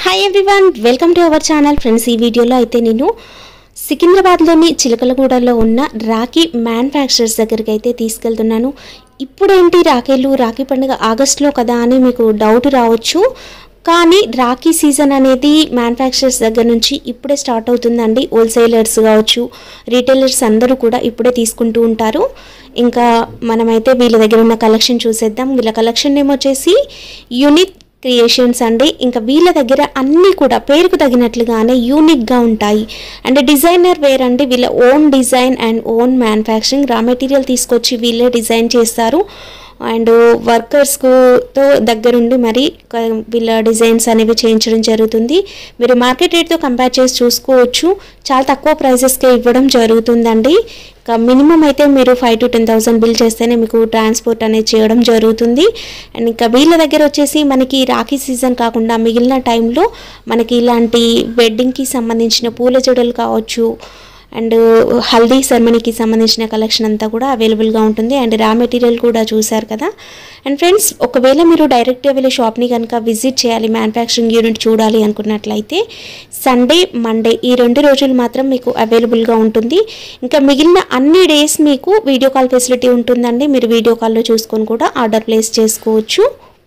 Hi everyone welcome to our channel friends ఈ వీడియోలో అయితే నేను సికింద్రాబాద్లోని చిలకలగూడలో ఉన్న రాఖీ మ్యానుఫ్యాక్చరర్స్ దగ్గరికి అయితే తీసుకెళ్తున్నాను ఇప్పుడేంటి రాఖీలు రాఖీ పండుగ ఆగస్టులో కదా అని మీకు డౌట్ రావచ్చు కానీ రాఖీ సీజన్ అనేది మ్యానుఫ్యాక్చరర్స్ దగ్గర నుంచి ఇప్పుడే స్టార్ట్ అవుతుందండి హోల్సేలర్స్ కావచ్చు రీటైలర్స్ అందరూ కూడా ఇప్పుడే తీసుకుంటూ ఉంటారు ఇంకా మనమైతే వీళ్ళ దగ్గర ఉన్న కలెక్షన్ చూసేద్దాం వీళ్ళ కలెక్షన్ నేమ్ వచ్చేసి యూనిక్ క్రియేషన్స్ అండి ఇంకా వీళ్ళ దగ్గర అన్నీ కూడా పేరుకు తగినట్లుగానే యూనిక్గా ఉంటాయి అండ్ డిజైనర్ వేర్ అండి వీళ్ళ own design and own manufacturing raw material తీసుకొచ్చి వీళ్ళే డిజైన్ చేస్తారు అండ్ వర్కర్స్కు తో దగ్గరుండి మరి క- వీళ్ళ డిజైన్స్ అనేవి చేయించడం జరుగుతుంది మీరు మార్కెట్ రేట్తో కంపేర్ చేసి చూసుకోవచ్చు చాలా తక్కువ ప్రైజెస్కే ఇవ్వడం జరుగుతుందండి ఇంకా మినిమం అయితే మీరు five to ten thousand bill చేస్తేనే మీకు ట్రాన్స్పోర్ట్ అనేది చేయడం జరుగుతుంది అండ్ ఇంకా వీళ్ళ దగ్గర వచ్చేసి మనకి రాఖీ సీజన్ కాకుండా మిగిలిన టైంలో మనకి ఇలాంటి వెడ్డింగ్కి సంబంధించిన పూల జడలు కావచ్చు అండ్ హల్దీ సెరమనీకి సంబంధించిన కలెక్షన్ అంతా కూడా అవైలబుల్గా ఉంటుంది అండ్ రా మెటీరియల్ కూడా చూశారు కదా అండ్ ఫ్రెండ్స్ ఒకవేళ మీరు డైరెక్ట్గా వెళ్ళి షాప్ని కనుక విజిట్ చేయాలి మ్యానుఫ్యాక్చరింగ్ యూనిట్ చూడాలి అనుకున్నట్లయితే సండే మండే ఈ రెండు రోజులు మాత్రం మీకు అవైలబుల్గా ఉంటుంది ఇంకా మిగిలిన అన్ని డేస్ మీకు వీడియో కాల్ ఫెసిలిటీ ఉంటుందండి మీరు వీడియో కాల్లో చూసుకొని కూడా ఆర్డర్ ప్లేస్ చేసుకోవచ్చు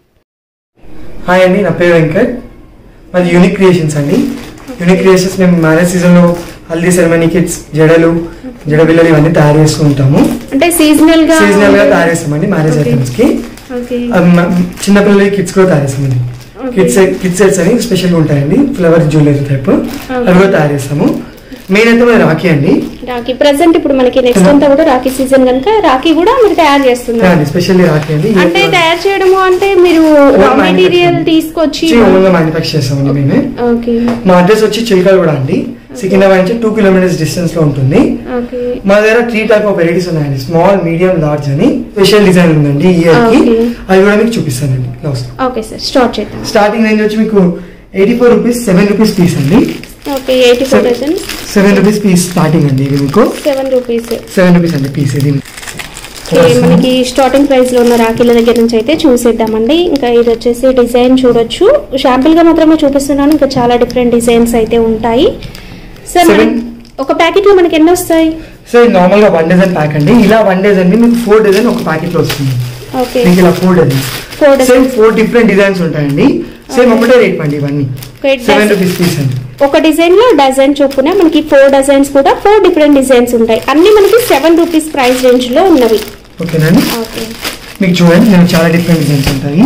హాయ్ అండి నా పేరు వెంకట్ మాది యూనిక్ క్రియేషన్స్ అండి యూనిక్ క్రియేషన్స్ మేము మ్యారేజ్ సీజన్లో హల్దీ సెరమనీ కిట్స్ జడలు జడ బిల్లలు ఇవన్నీ తయారు చేస్తూ ఉంటాము అంటే సీజనల్ గా సీజనల్ గా తయారు చేస్తామండి మ్యారేజ్ Okay. ఐటమ్స్ కి ఓకే అవి మ- చిన్నపిల్లలకి కిట్స్ కూడా తయారు చేస్తామండి Okay. కిడ్స్ కిడ్స్ సెట్స్ అని స్పెషల్ ఉంటాయండి ఫ్లవర్ జ్యువెలరీ టైప్ అవి కూడా తయారు చేస్తాము మెయిన్ అయితే మన రాఖీ అండి రాఖీ ప్రజెంట్ ఇప్పుడు మనకి నెక్స్ట్ అంతా కూడా రాఖీ సీజన్ కనుక రాఖీ కూడా మీరు తయారు చేస్తున్నారు స్పెషల్లీ రాఖీ అండి అంటే తయారు చేయడము అంటే మీరు రా Own మెటీరియల్ manufacturing. తీసుకొచ్చి ఓన్గా మ్యానుఫ్యాక్చర్ చేస్తామండి మేమే ఓకే మా అడ్రస్ వచ్చి చిల్కల్ కూడా అండి సికింద్రాబాద్ నుంచి టూ కిలోమీటర్స్ డిస్టెన్స్ లో ఉంటుంది ఓకే మా దగ్గర త్రీ టైప్ ఆఫ్ వెరైటీస్ ఉన్నాయండి స్మాల్ మీడియం లార్జ్ అని స్పెషల్ డిజైన్ ఉందండి ఈ ఇయర్ కి Okay. అది కూడా మీకు చూపిస్తానండి బ్లౌజ్ ఓకే సార్ స్టార్ట్ చేద్దాం స్టార్టింగ్ రేంజ్ వచ్చి మీకు eighty four rupees seven rupees piece అండి okay eighty four dozen seven rupees piece starting అండి ఇది మీకు సెవెన్ రూపీస్ సెవెన్ రూపీస్ అండి పీస్ ఇది మనకి స్టార్టింగ్ ప్రైస్ లో ఉన్న రాఖీల దగ్గర నుంచి అయితే చూసేద్దామండి ఇంకా ఇది వచ్చేసి డిజైన్ చూడొచ్చు శాంపుల్ గా మాత్రమే చూపిస్తున్నాను ఇంకా చాలా డిఫరెంట్ డిజైన్స్ అయితే ఉంటాయి సార్ Seven. మనకి ఒక ప్యాకెట్ లో మనకి ఎన్ని వస్తాయి సో ఇది నార్మల్ గా వన్ డజన్ ప్యాక్ అండి ఇలా వన్ డజన్ మీకు ఫోర్ డజన్ ఒక ప్యాకెట్ లో వస్తుంది ఓకే మీకు ఇలా four dozen four same four different designs ఉంటాయండి సేమ్ Okay. ఒకటే రేట్ అండి ఇవన్నీ Okay, seven dozen- rupees piece అండి ఒక డిజైన్ లో డజన్ చొప్పున మనకి ఫోర్ డజైన్స్ కూడా ఫోర్ డిఫరెంట్ డిజైన్స్ ఉంటాయి అన్ని మనకి సెవెన్ రూపీస్ ప్రైస్ రేంజ్ లో ఉన్నవి ఓకేనండి ఓకే మీకు చూడండి నేను చాలా డిఫరెంట్ డిజైన్స్ ఉంటాయి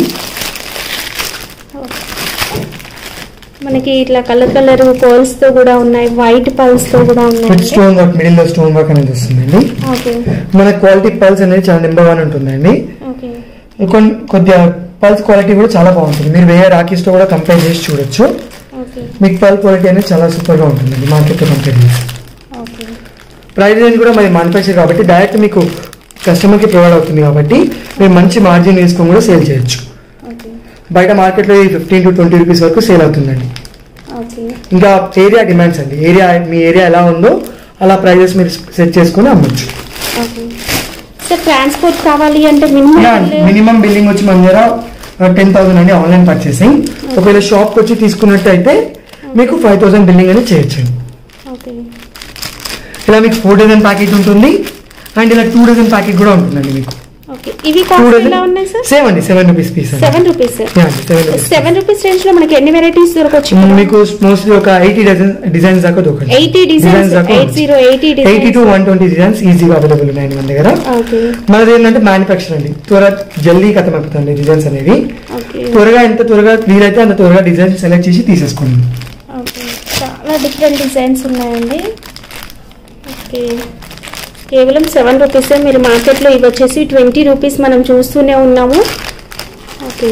మనకి ఇట్లా కలర్ కలర్ పర్ల్స్ తో కూడా ఉన్నాయి వైట్ పర్ల్స్ తో కూడా విత్ ఉన్నాయి స్టోన్ వర్క్ మిడిల్ లో స్టోన్ వర్క్ అనేది వస్తుందండి ఓకే మన క్వాలిటీ పల్స్ అనేది చాలా నెంబర్ వన్ ఉంటుందండి ఓకే కొన్ని కొద్దిగా పల్స్ క్వాలిటీ కూడా చాలా బాగుంటుంది మీరు వేరే రాకీస్ తో కూడా కంపేర్ చేసి చూడొచ్చు ఓకే మీకు పల్ క్వాలిటీ అనేది చాలా సూపర్ గా ఉంటుందండి మార్కెట్ తో కంపేర్ చేసి ఓకే ప్రైస్ రేంజ్ కూడా మరి మ్యానుఫ్యాక్చర్ కాబట్టి డైరెక్ట్ మీకు కస్టమర్ కి ప్రొవైడ్ అవుతుంది కాబట్టి మీరు మంచి మార్జిన్ వేసుకొని కూడా సేల్ చేయొచ్చు ఓకే బయట మార్కెట్లో ఈ ఫిఫ్టీన్ టు ట్వంటీ రూపీస్ వరకు సేల్ అవుతుందండి ఓకే ఇంకా ఏరియా డిమాండ్స్ అండి ఏరియా మీ ఏరియా ఎలా ఉందో అలా ప్రైజెస్ మీరు సెట్ చేసుకొని అమ్మొచ్చు ఓకే సార్ ట్రాన్స్పోర్ట్ కావాలి అంటే మినిమం మినిమం బిల్లింగ్ వచ్చి మన దగ్గర టెన్ థౌసండ్ అండి ఆన్లైన్ పర్చేసింగ్ ఒకవేళ షాప్ వచ్చి తీసుకున్నట్టయితే మీకు ఫైవ్ థౌసండ్ బిల్లింగ్ అనేది చేయొచ్చు ఓకే ఇలా మీకు ఫోర్ డజన్ ప్యాకెట్ ఉంటుంది అండ్ ఇలా టూ డజన్ ప్యాకెట్ కూడా ఉంటుందండి మీకు ఓకే ఇవి టూ కాస్ట్ డజన్ ఎలా ఉన్నాయి సార్ సేమ్ అండి సెవెన్ రూపీస్ పీస్ అండి seven rupees seven rupees seven rupees range లో మనకి ఎన్ని వెరైటీస్ దొరకవచ్చు మీకు మోస్ట్లీ ఒక ఎయిటీ డజన్ డిజైన్స్ దాకా దొరకండి 80 designs, 80, 80 designs. Eighty to one twenty designs ఈజీగా అవైలబుల్ ఉన్నాయండి మన దగ్గర ఓకే మనది ఏంటంటే మ్యానుఫ్యాక్చర్ అండి త్వరగా జల్దీ కథం అయిపోతుంది డిజైన్స్ అనేవి ఓకే త్వరగా ఎంత త్వరగా వీలైతే అంత త్వరగా డిజైన్ సెలెక్ట్ చేసి తీసేసుకోండి ఓకే చాలా డిఫరెంట్ డిజైన్స్ ఉన్నాయండి ఓకే కేవలం సెవెన్ రూపీసే మీరు మార్కెట్లో ఇవి వచ్చేసి ట్వంటీ రూపీస్ మనం చూస్తూనే ఉన్నాము ఓకే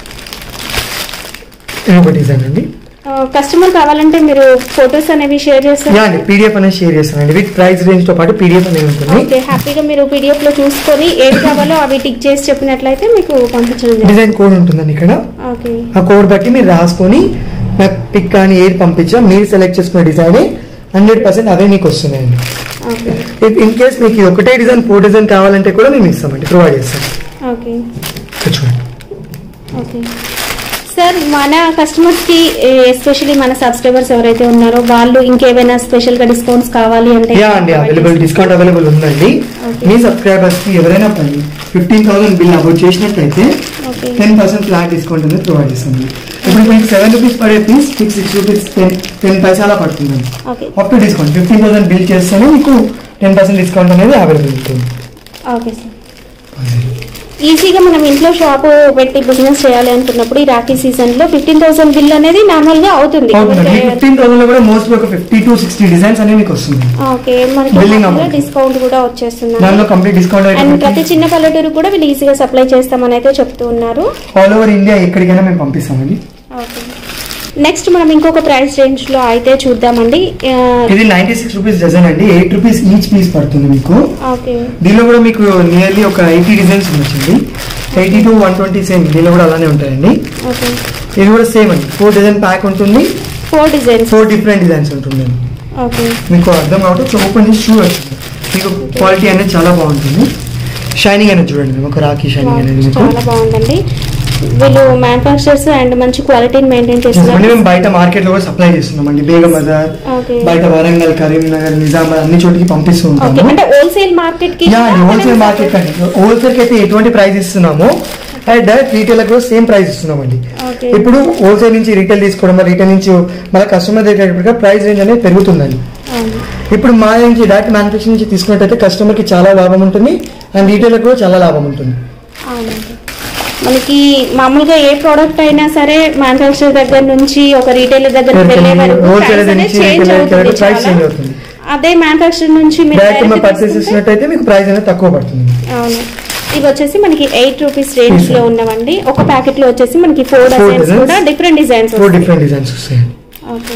ఇది ఒక డిజైన్ అండి కస్టమర్ కావాలంటే మీరు ఫొటోస్ అనేవి షేర్ యా చేస్తారు అండి పీడిఎఫ్ అనేది షేర్ చేస్తానండి విత్ ప్రైస్ రేంజ్ తో పాటు పీడిఎఫ్ అనేది ఉంటుంది ఓకే హ్యాపీగా మీరు పీడిఎఫ్ లో చూసుకొని ఏది కావాలో అవి టిక్ చేసి చెప్పినట్లయితే మీకు పంపించడం జరుగుతుంది డిజైన్ కోడ్ ఉంటుందండి ఇక్కడ ఓకే ఆ కోడ్ బట్టి మీరు రాసుకొని నాకు పిక్ కానీ ఏది పంపించా మీరు సెలెక్ట్ చేసుకున్న డిజైన్ హండ్రెడ్ పర్సెంట్ అవే మీకు వస్తున్నాయండి ఓకే ఇన్ కేస్ మీకు ఇది ఒకటే డిజైన్ ఫోర్ డిజైన్ కావాలంటే కూడా మేము ఇస్తామండి ప్రొవైడ్ చేస్తాం ఓకే ఇక్కడ చూడండి ఓకే సార్ మన కస్టమర్స్ కి ఎస్పెషల్లీ మన సబ్స్క్రైబర్స్ ఎవరైతే ఉన్నారో వాళ్ళు ఇంకేమైనా స్పెషల్ గా డిస్కౌంట్స్ కావాలి అంటే యా అండి అవైలబుల్ డిస్కౌంట్ అవైలబుల్ ఉందండి Okay. మీ సబ్స్క్రైబర్స్ కి ఎవరైనా పని ఫిఫ్టీన్ థౌసండ్ బిల్ అబౌట్ చేసినట్లయితే Okay. Ten percent flat discount అనేది ప్రొవైడ్ చేస్తుంది ఇప్పుడు మీకు సెవెన్ రూపీస్ పడే piece six six rupees ten ten పైసాలా పడుతుందండి okay up to discount fifteen thousand bill చేస్తేనే మీకు టెన్ పర్సెంట్ డిస్కౌంట్ అనేది అవైలబుల్ ఉంటుంది ఓకే సార్ ఈజీగా మనం ఇంట్లో షాప్ పెట్టి బిజినెస్ చేయాలి అనుకున్నప్పుడు ఈ రాఖీ సీజన్ లో ఫిఫ్టీన్ థౌసండ్ బిల్ అనేది నార్మల్ గా అవుతుంది అవుతుందండి ఫిఫ్టీన్ థౌసండ్ లో కూడా మోస్ట్లీ ఒక ఫిఫ్టీ టు సిక్స్టీ డిజైన్స్ అనేవి మీకు వస్తుంది ఓకే Billing మనకి amount. డిస్కౌంట్ కూడా వచ్చేస్తుంది దానిలో కంప్లీట్ డిస్కౌంట్ అండ్ ప్రతి అయితే చిన్న పల్లెటూరు కూడా వీళ్ళు ఈజీగా సప్లై చేస్తామని అయితే చెప్తూ ఉన్నారు ఆల్ ఓవర్ ఇండియా ఎక్కడికైనా మేము పంపిస్తామండి ఓకే నెక్స్ట్ మనం ఇంకొక ప్రైస్ రేంజ్ లో అయితే చూద్దామండి ఆ, ఇది నైన్టీ సిక్స్ రూపీస్ డజన్ అండి ఎయిట్ రూపీస్ ఈచ్ పీస్ పడుతుంది మీకు ఓకే దీనిలో కూడా మీకు నియర్లీ ఒక ఎయిటీ డిజైన్స్ ఉండొచ్చండి eighty to one twenty same దీనిలో కూడా అలానే ఉంటాయండి ఓకే ఇది కూడా సేమ్ అండి ఫోర్ డిజైన్ ప్యాక్ ఉంటుంది four designs four different designs ఉంటుంది ఓకే మీకు అర్థం కాబట్టి ఓపెన్ చేసి చూడొచ్చు మీకు క్వాలిటీ అనేది చాలా బాగుంటుంది షైనింగ్ అనేది చూడండి మేము ఒక రాఖీ షైనింగ్ అనేది మీకు చాలా బాగుందండి వీళ్ళు మ్యానుఫాక్చర్స్ అండ్ మంచి క్వాలిటీని మెయింటైన్ అంటే చేస్తున్నారు మేము బయట మార్కెట్ లో కూడా సప్లై చేస్తున్నాం అండి బేగం బజార్ ఓకే బయట వరంగల్ కరీంనగర్ నిజామాబాద్ అన్ని చోటికి పంపిస్తూ ఓకే ఉంటాము అంటే హోల్సేల్ మార్కెట్ కి యా హోల్సేల్ మార్కెట్ అండి హోల్సేల్ కి అయితే ఎటువంటి ప్రైస్ ఇస్తున్నామో అండ్ డైరెక్ట్ రీటైల్ కూడా సేమ్ ప్రైస్ ఇస్తున్నామండి ఓకే ఇప్పుడు హోల్సేల్ నుంచి రీటైల్ తీసుకోవడం రీటైల్ నుంచి మన కస్టమర్ దగ్గర ప్రైస్ రేంజ్ అనేది పెరుగుతుందండి అవును ఇప్పుడు మా నుంచి డైరెక్ట్ మ్యానుఫ్యాక్చర్ నుంచి తీసుకున్నట్టయితే కస్టమర్ కి చాలా లాభం ఉంటుంది అండ్ రీటైల్ కూడా చాలా లాభం ఉంటుంది అవునండి మనకి మామూలుగా ఏ ప్రోడక్ట్ అయినా సరే మ్యానుఫ్యాక్చర్ దగ్గర నుంచి ఒక రీటైలర్ దగ్గర వెళ్ళే వరకు హోల్సేల్ price అనేది నుంచి change రీటైల్ అవుతుంది ప్రైస్ చాలా. చేంజ్ అవుతుంది అదే మ్యానుఫ్యాక్చర్ నుంచి మీరు డైరెక్ట్ direct మనం పర్చేస్ తీసుకుంటే- చేసినట్టయితే మీకు ప్రైస్ అనేది తక్కువ పడుతుంది అవును ఇవి వచ్చేసి మనకి ఎయిట్ రూపీస్ రేంజ్ లో ఉన్నవండి ఒక ప్యాకెట్ లో వచ్చేసి మనకి ఫోర్ Four డిజైన్స్ designs. కూడా different designs four different designs వస్తాయండి ఓకే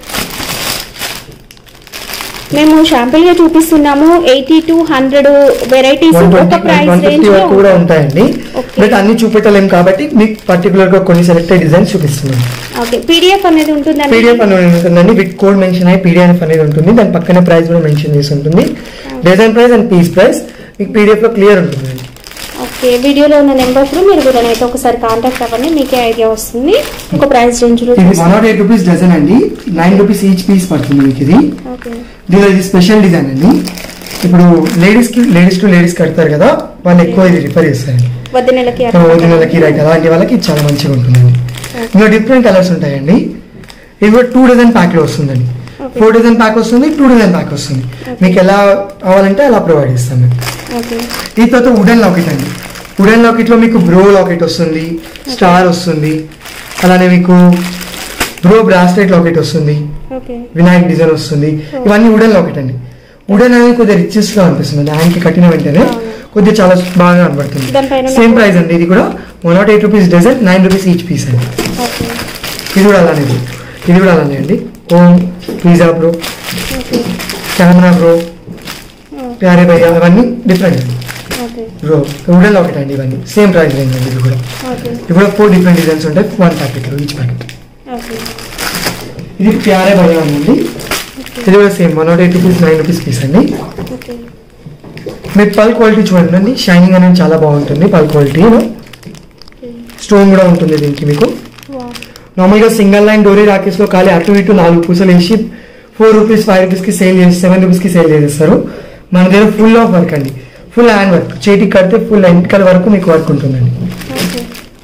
మేము షాంపుల్ గా చూపిస్తున్నాము eighty to hundred varieties one ఒక twenty price one range fifty లో వరకు కూడా ఉంటాయండి Okay. బట్ అన్ని చూపెట్టలేము కాబట్టి మీకు పర్టికులర్ గా కొన్ని సెలెక్టెడ్ డిజైన్స్ చూపిస్తున్నాం ఓకే పీడిఎఫ్ అనేది ఉంటుందండి పీడిఎఫ్ అనేది ఉంటుందండి విత్ కోడ్ మెన్షన్ అయ్యి పీడిఎఫ్ అనేది ఉంటుంది దాని పక్కనే ప్రైస్ కూడా మెన్షన్ చేసి ఉంటుంది design price and piece price మీకు పీడిఎఫ్ లో క్లియర్ ఉంటుందండి ఓకే వీడియోలో ఉన్న నెంబర్ త్రూ మీరు వీళ్ళని అయితే ఒకసారి కాంటాక్ట్ అవ్వండి మీకే ఐడియా వస్తుంది ఒక ప్రైస్ రేంజ్ లో ఇది one not eight rupees dozen అండి నైన్ రూపీస్ ఈచ్ పీస్ పడుతుంది మీకు ఇది ఓకే దీనిలో ఇది స్పెషల్ డిజైన్ అండి ఇప్పుడు లేడీస్ కి లేడీస్ టు లేడీస్ కడతారు కదా వాళ్ళు ఎక్కువ ఇది రిఫర్ చేస్తారండి వద్ద నెలకి వదినలకి రైట్ అలాంటి వాళ్ళకి ఇది చాలా మంచిగా ఉంటుందండి ఇందులో డిఫరెంట్ కలర్స్ ఉంటాయండి ఇది కూడా టూ డజన్ ప్యాక్ లో వస్తుందండి Okay. ఫోర్ డజన్ ప్యాక్ వస్తుంది టూ డజన్ ప్యాక్ వస్తుంది మీకు ఎలా కావాలంటే అలా ప్రొవైడ్ చేస్తాం మేము ఓకే ఈ తర్వాత వుడెన్ లాకెట్ అండి వుడెన్ లాకెట్ లో మీకు బ్రో లాకెట్ వస్తుంది స్టార్ వస్తుంది అలానే మీకు బ్రో బ్రాస్లెట్ లాకెట్ వస్తుంది ఓకే వినాయక్ డిజైన్ వస్తుంది ఇవన్నీ వుడెన్ లాకెట్ అండి వుడెన్ అనేది కొద్దిగా రిచెస్ గా అనిపిస్తుంది హ్యాండ్ కి కట్టిన వెంటనే అవును. కొద్దిగా చాలా బాగా కనబడుతుంది దానిపైన సేమ్ నాకు- ప్రైస్ అండి ఇది కూడా one not eight rupees dozen nine rupees each piece అండి ఓకే ఇది కూడా అలానే ఇది. ఇది కూడా అలానే అండి Om pizza bro okay camera bro ప్యారే భయ్యా అవన్నీ డిఫరెంట్ అండి ఓకే బ్రో వుడెన్ లాకెట్ అండి ఇవన్నీ సేమ్ ప్రైస్ రేంజ్ అండి ఇది కూడా ఓకే ఇప్పుడు ఫోర్ డిఫరెంట్ డిజైన్స్ ఉంటాయి one packet each packet okay ఇది ప్యారే భయ్యా అండి ఇది కూడా same one not eight rupees nine rupees piece అండి ఓకే మీకు పల్ క్వాలిటీ చూడండి షైనింగ్ అనేది చాలా బాగుంటుంది పల్ క్వాలిటీ స్టోన్ కూడా ఉంటుంది దీనికి మీకు నార్మల్గా సింగిల్ లైన్ డోరీ రాకేస్ లో ఖాళీ అటు ఇటు నాలుగు పూసలు వేసి ఫోర్ రూపీస్ ఫైవ్ రూపీస్ కి సేల్ చేసి సెవెన్ రూపీస్ కి సేల్ చేసేస్తారు మన దగ్గర ఫుల్ ఆఫ్ వర్క్ అండి ఫుల్ హ్యాండ్ వర్క్ చేతికి కడితే ఫుల్ ఎంటికల వరకు మీకు వర్క్ ఉంటుందండి ఓకే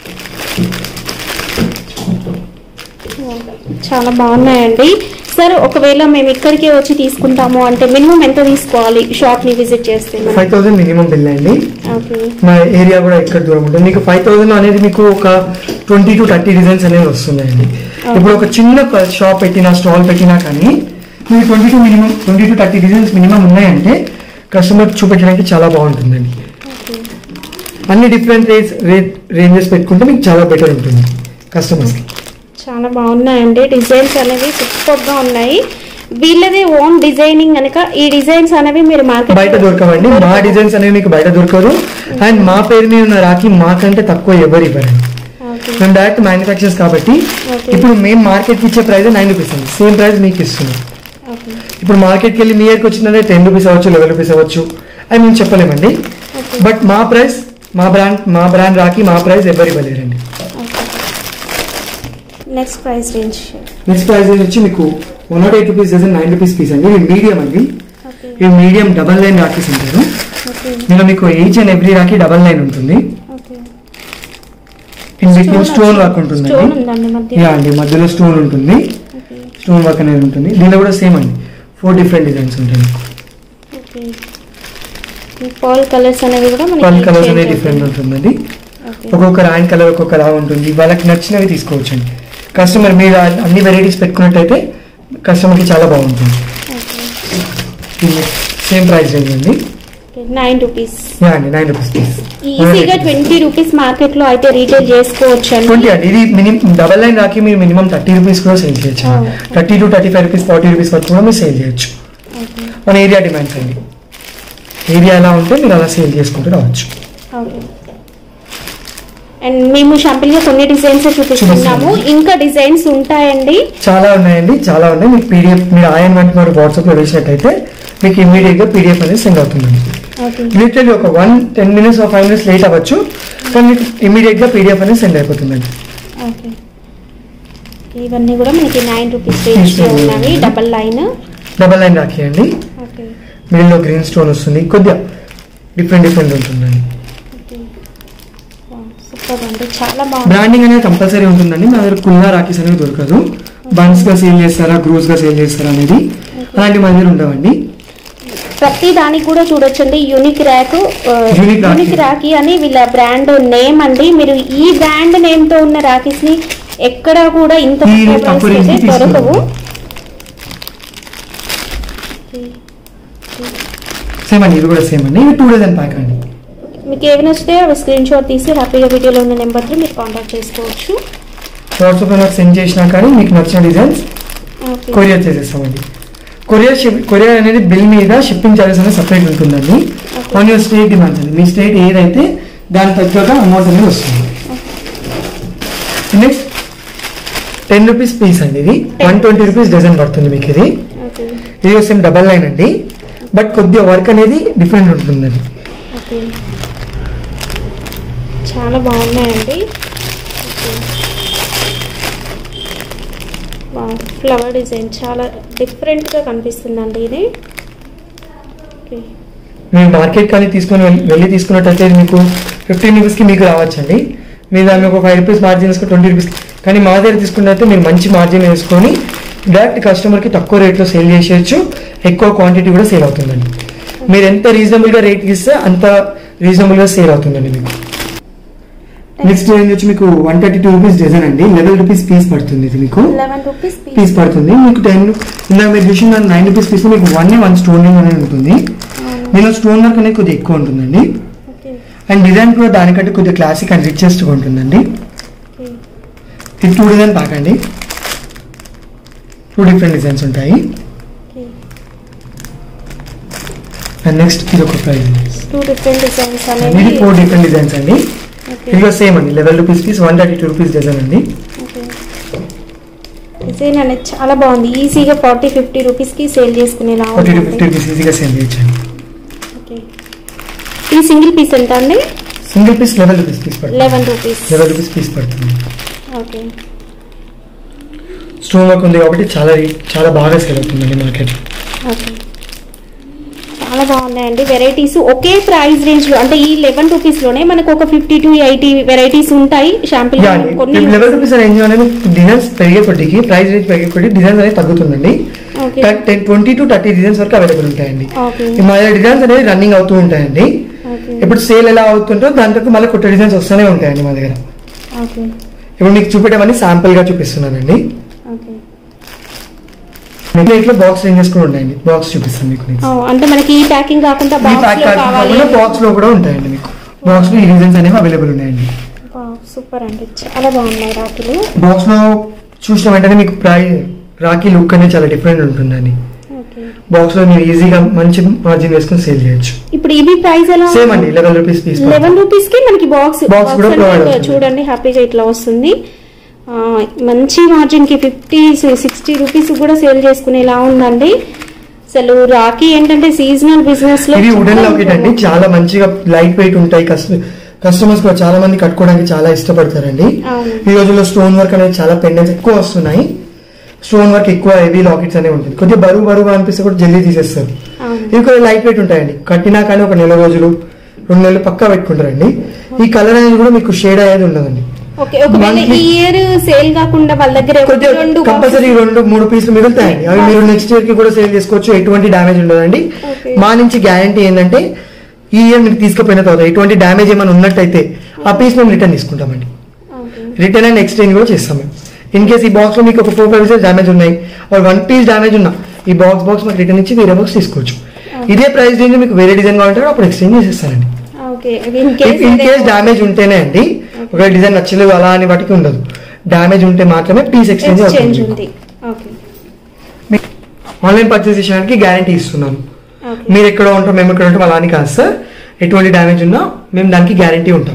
చాలా బాగున్నాయండి సార్ ఒకవేళ మేము ఇక్కడికే వచ్చి తీసుకుంటాము అంటే మినిమం ఎంత తీసుకోవాలి షాప్ ని విజిట్ చేస్తే మనం? ఫైవ్ థౌసండ్ మినిమం బిల్ అండి ఓకే మా ఏరియా కూడా ఇక్కడ దూరం ఉంటుంది మీకు ఫైవ్ థౌసండ్ అనేది మీకు ఒక ట్వంటీ టు థర్టీ డిజైన్స్ అనేవి వస్తున్నాయండి ఇప్పుడు ఒక చిన్న షాప్ పెట్టినా స్టాల్ పెట్టినా కానీ మీకు twenty to minimum twenty to thirty designs minimum ఉన్నాయంటే కస్టమర్ చూపించడానికి చాలా బాగుంటుందండి ఓకే అన్ని డిఫరెంట్ రేట్స్ రేట్ రేంజెస్ పెట్టుకుంటే మీకు చాలా బెటర్ ఉంటుంది కస్టమర్స్కి చాలా బాగున్నాయండి డిజైన్స్ అనేవి సూపర్ గా ఉన్నాయి వీళ్ళది ఓన్ డిజైనింగ్ కనుక ఈ డిజైన్స్ అనేవి మీరు మార్కెట్ బయట దొరకవండి మా డిజైన్స్ అనేవి మీకు బయట దొరకదు అండ్ మా పేరు మీద ఉన్న రాఖీ మాకంటే తక్కువ ఎవరు ఇవ్వరండి ఓకే మేము డైరెక్ట్ మ్యానుఫ్యాక్చర్స్ కాబట్టి Okay. ఇప్పుడు మేము మార్కెట్కి ఇచ్చే ప్రైస్ నైన్ రూపీస్ అండి సేమ్ ప్రైస్ మీకు ఇస్తున్నాం ఓకే ఇప్పుడు మార్కెట్కి వెళ్ళి మీ ఇయర్కి వచ్చిందంటే టెన్ రూపీస్ అవ్వచ్చు లెవెన్ రూపీస్ అవ్వచ్చు అని మేము చెప్పలేమండి Okay. బట్ మా ప్రైస్ మా బ్రాండ్ మా బ్రాండ్ రాకి మా ప్రైస్ ఎవరు ఇవ్వలేరండి next price range next price వచ్చి మీకు one not eight rupees dozen nine rupees piece అండి ఇవి మీడియం అండి ఓకే ఇవి మీడియం డబల్ లైన్ రాకీస్ ఉంటారు ఓకే ఇందులో మీకు each and every rakhi double line ఉంటుంది okay in between stone work stone ఉంటుందండి ఉందండి మధ్య యా అండి మధ్యలో స్టోన్ ఉంటుంది ఓకే స్టోన్ వర్క్ అనేది ఉంటుంది దీనిలో కూడా సేమ్ అండి ఫోర్ డిఫరెంట్ డిజైన్స్ ఉంటాయి మీకు ఓకే పాల్ కలర్స్ అనేవి కూడా మనకి పల్ కలర్స్ change అనేది డిఫరెంట్ అవుతాయి. ఉంటుందండి ఓకే ఒక్కొక్క రాయన్ కలర్ ఒక్కొక్క లా ఉంటుంది వాళ్ళకి నచ్చినవి తీసుకోవచ్చండి కస్టమర్ మీరు అన్ని వెరైటీస్ పెట్టుకున్నట్టయితే కస్టమర్కి చాలా బాగుంటుంది ఓకే సేమ్ ప్రైస్ రేంజ్ అండి నైన్ రూపీస్ యా అండి నైన్ రూపీస్ పీస్ ఈజీగా ట్వంటీ రూపీస్ మార్కెట్ లో అయితే రీటైల్ చేసుకోవచ్చు ట్వంటీ అండి అండి ఇది మినిమం డబల్ లైన్ రాకి మీరు మినిమం థర్టీ రూపీస్ కూడా సేల్ చేయొచ్చు Oh. Thirty to thirty five rupees forty rupees వరకు కూడా మీరు సేల్ చేయొచ్చు ఓకే మన ఏరియా డిమాండ్స్ అండి ఏరియా ఎలా ఉంటే మీరు అలా సేల్ చేసుకుంటూ రావచ్చు ఓకే అండ్ మేము షాంపిల్ గా కొన్ని డిజైన్స్ చూపిస్తున్నాము చూపిస్తున్నాము. ఇంకా డిజైన్స్ ఉంటాయండి చాలా ఉన్నాయండి చాలా ఉన్నాయి మీకు పీడిఎఫ్ మీరు ఆయన వెంట మరి వాట్సాప్లో వేసినట్టయితే మీకు ఇమీడియట్గా పీడిఎఫ్ అనేది సెండ్ అవుతుందండి ఓకే లిటరలీ ఒక వన్ టెన్ మినిట్స్ ఒక ఫైవ్ మినిట్స్ లేట్ అవ్వచ్చు కానీ మీకు ఇమీడియట్గా పీడిఎఫ్ అనేది సెండ్ అయిపోతుందండి ఓకే ఇవన్నీ కూడా మనకి నైన్ రూపీస్ రేంజ్ లో ఉన్నవి double line double line rakhi అండి ఓకే మిడిల్లో గ్రీన్ స్టోన్ వస్తుంది కొద్దిగా డిఫరెంట్ డిఫరెంట్ ఉంటుందండి ఓకే సూపర్ అండి చాలా బాగుంది బ్రాండింగ్ అనేది కంపల్సరీ ఉంటుందండి మా దగ్గర కుల్లా రాఖీస్ అనేవి దొరకదు బన్స్ గా సేల్ చేస్తారా గ్రూస్ గా సేల్ చేస్తారా అనేది అలాంటి మా దగ్గర ఉండవండి ప్రతి దానికి కూడా చూడొచ్చండి యూనిక్ ర్యాక్ Unique Racky. యూనిక్ రాఖీ అని వీళ్ళ బ్రాండ్ నేమ్ అండి మీరు ఈ బ్రాండ్ నేమ్ తో ఉన్న రాఖీస్ ని ఎక్కడ కూడా ఇంత ఈ తక్కువ తక్కువ price range అయితే కి దొరకవు సేమ్ అండి ఇది కూడా సేమ్ అండి ఇది టూ డజన్ ప్యాక్ అండి మీకు ఏవి నచ్చితే అవి స్క్రీన్ షాట్ తీసి హ్యాపీగా వీడియోలో ఉన్న నెంబర్తో మీరు కాంటాక్ట్ చేసుకోవచ్చు వాట్సాప్ నాకు సెండ్ చేసినా కానీ మీకు నచ్చిన డిజైన్స్ ఓకే కొరియర్ చేసేస్తామండి కొరియర్ షిప్ కొరియర్ అనేది బిల్ మీద షిప్పింగ్ చార్జెస్ అనేది సపరేట్ ఉంటుందండి ఆన్ యువర్ స్టేట్ డిమాండ్స్ అండి మీ స్టేట్ ఏదైతే దాని తగ్గగా అమౌంట్ అనేది వస్తుంది నెక్స్ట్ టెన్ రూపీస్ పీస్ అండి ఇది వన్ ట్వంటీ రూపీస్ డజన్ పడుతుంది మీకు ఇది ఓకే ఇది సేమ్ డబల్ లైన్ అండి బట్ కొద్దిగా వర్క్ అనేది డిఫరెంట్ ఉంటుందండి ఓకే చాలా బాగున్నాయండి ఫ్లవర్ డిజైన్ చాలా డిఫరెంట్గా కనిపిస్తుందండి ఇది ఓకే మీరు మార్కెట్ కానీ తీసుకొని వెళ్ళి- వెళ్ళి తీసుకున్నట్టయితే ఇది మీకు ఫిఫ్టీన్ రూపీస్కి మీకు రావచ్చండి మీరు దాన్ని ఒక ఫైవ్ రూపీస్ మార్జిన్ వేసుకొని ట్వంటీ రూపీస్ కానీ మా దగ్గర తీసుకున్నట్టే మీరు మంచి మార్జిన్ వేసుకొని డైరెక్ట్ కస్టమర్కి తక్కువ రేట్లో సేల్ చేసేయచ్చు ఎక్కువ క్వాంటిటీ కూడా సేల్ అవుతుందండి మీరు ఎంత రీజనబుల్గా రేట్ ఇస్తే అంత రీజనబుల్గా సేల్ అవుతుందండి మీకు నెక్స్ట్ రేంజ్ వచ్చి మీకు one thirty two rupees dozen అండి లెవెన్ రూపీస్ పీస్ పడుతుంది ఇది మీకు లెవెన్ రూపీస్ పీస్ పడుతుంది మీకు టెన్ ఇందాక మీరు చూసిన నైన్ రూపీస్ పీస్ మీకు వన్ వన్ స్టోన్ అనేది ఉంటుంది దీనిలో స్టోన్ వర్క్ అనేది కొద్దిగా ఎక్కువ ఉంటుందండి ఓకే అండ్ డిజైన్ కూడా దానికంటే కొద్దిగా క్లాసిక్ అండ్ రిచెస్ట్గా ఉంటుందండి ఓకే ఇది టూ డిజైన్ ప్యాక్ అండి టూ డిఫరెంట్ డిజైన్స్ ఉంటాయి ఓకే అండ్ నెక్స్ట్ ఇది ఒక ప్రైస్ టూ డిఫరెంట్ డిజైన్స్ ఇది అనేవి ఫోర్ డిఫరెంట్ డిజైన్స్ అండి ఓకే ఇది కూడా సేమ్ అండి eleven rupees piece one thirty two rupees dozen అండి ఓకే డిజైన్ అనేది చాలా బాగుంది ఈజీగా ఫార్టీ ఫిఫ్టీ రూపీస్కి సేల్ చేసుకునేలా ఫార్టీ టు ఉంది ఫిఫ్టీ రూపీస్ ఈజీగా సేల్ చేయొచ్చండి ఓకే ఈ సింగిల్ పీస్ ఎంత అండి single piece eleven rupees piece పడుతుంది eleven rupees eleven rupees piece పడుతుంది ఓకే స్టోన్ వర్క్ ఉంది కాబట్టి చాలా చాలా బాగా సేల్ అవుతుందండి మార్కెట్ ఓకే చాలా బాగున్నాయండి వెరైటీస్ ఒకే ప్రైస్ రేంజ్ లో అంటే ఈ లెవెన్ రూపీస్ లోనే మనకు ఒక ఫిఫ్టీ టు ఎయిటీ వెరైటీస్ ఉంటాయి షాంపిల్ యా కొన్ని లెవెన్ రూపీస్ రేంజ్ అనేది డిజైన్స్ పెరిగే కొద్దికి ప్రైస్ రేంజ్ పెరిగే కొద్ది డిజైన్స్ అనేది తగ్గుతుందండి okay ten twenty to thirty designs వరకు అవైలబుల్ ఉంటాయండి ఓకే ఈ మా డిజైన్స్ అనేది రన్నింగ్ అవుతూ ఉంటాయండి ఓకే ఇప్పుడు సేల్ ఎలా అవుతుంటో దాని తగ్గ మళ్ళీ కొత్త డిజైన్స్ వస్తూనే ఉంటాయండి మా దగ్గర ఓకే ఇప్పుడు మీకు చూపెట్టమని శాంపుల్ గా చూపిస్తున్నానండి ఓకే మీకు ఇట్లా బాక్స్ రేంజెస్ కూడా ఉన్నాయండి బాక్స్ చూపిస్తాను మీకు ఓ, అంటే మనకి ఈ ప్యాకింగ్ కాకుండా ఈ బాక్స్ ప్యాక్ లో కావాలి బాక్స్ లో కూడా ఉంటాయండి మీకు బాక్స్ లో ఈ డిజైన్స్ అనేవి అవైలబుల్ ఉన్నాయండి సూపర్ అండి చాలా బాగున్నాయి రాఖీలు బాక్స్ లో చూసిన వెంటనే మీకు ప్రై రాఖీ లుక్ అనేది చాలా డిఫరెంట్ ఉంటుందండి ఓకే బాక్స్ లో మీరు ఈజీగా మంచి మార్జిన్ వేసుకొని సేల్ చేయొచ్చు ఇప్పుడు ఇవి ప్రైస్ ఎలా సేమ్ అండి eleven rupees piece eleven rupees కి మనకి బాక్స్ Box కూడా provide అవుతుంది. చూడండి హ్యాపీగా ఇట్లా వస్తుంది ఆ, మంచి మార్జిన్ కి ఫిఫ్టీ సిక్స్టీ రూపీస్ కూడా సేల్ చేసుకునేలా ఉందండి అసలు రాఖీ ఏంటంటే సీజనల్ బిజినెస్ లో ఇది వుడెన్ చాలా లాకెట్ అండి చాలా మంచిగా లైట్ వెయిట్ ఉంటాయి కస్ కస్టమర్స్ కూడా చాలా మంది కట్టుకోవడానికి చాలా ఇష్టపడతారండి అవును ఈ రోజుల్లో స్టోన్ వర్క్ అనేది చాలా పెండెంట్స్ ఎక్కువ వస్తున్నాయి స్టోన్ వర్క్ ఎక్కువ హెవీ లాకెట్స్ అనేవి ఉంటుంది కొద్దిగా బరువు బరువు అనిపిస్తే కూడా జల్దీ తీసేస్తారు అవును ఇవి కూడా లైట్ వెయిట్ ఉంటాయండి కట్టినా కానీ ఒక నెల రోజులు రెండు నెలలు పక్కా పెట్టుకుంటారండి ఈ కలర్ అనేది కూడా మీకు షేడ్ అయ్యేది ఉండదండి ఓకే ఒకవేళ Monthly- ఈ ఇయర్ సేల్ కాకుండా వాళ్ళ దగ్గర ఒకటి కొద్దిగా రెండు కంపల్సరీ రెండు మూడు పీసులు మిగులుతాయండి అవి మీరు నెక్స్ట్ ఇయర్ కి కూడా సేల్ చేసుకోవచ్చు ఎటువంటి డ్యామేజ్ ఉండదండి Okay. మా నుంచి గ్యారంటీ ఏంటంటే ఈ ఇయర్ మీకు తీసుకుపోయిన తర్వాత ఎటువంటి డ్యామేజ్ ఏమైనా ఉన్నట్టయితే ఆ పీస్ మేము రిటర్న్ తీసుకుంటామండి ఓకే రిటర్న్ అండ్ ఎక్స్చేంజ్ కూడా చేస్తాం మేము ఇన్ కేస్ ఈ బాక్స్ లో మీకు ఒక ఫోర్ ఫైవ్ పీసెస్ డ్యామేజ్ ఉన్నాయి ఆర్ వన్ పీస్ డ్యామేజ్ ఉన్నా ఈ బాక్స్ బాక్స్ మాకు రిటర్న్ ఇచ్చి వేరే బాక్స్ తీసుకోవచ్చు ఇదే ప్రైస్ రేంజ్ మీకు వేరే డిజైన్ కావాలంటే అప్పుడు ఎక్స్చేంజ్ చేసేస్తారండి okay in case in case damage ఉంటేనే అండి ఒక డిజైన్ నచ్చలేదు అలా అని వాటికి ఉండదు డ్యామేజ్ ఉంటే మాత్రమే పీస్ ఎక్స్చేంజ్ ఎక్స్చేంజ్ అవుతుంది ఉంది ఓకే ఆన్లైన్ పర్చేస్ చేయడానికి గ్యారంటీ ఇస్తున్నాను ఓకే మీరు ఎక్కడ ఉంటాం మేము ఎక్కడ ఉంటాం అలా అని కాదు సార్ ఎటువంటి డ్యామేజ్ ఉన్నా మేము దానికి గ్యారంటీ ఉంటాం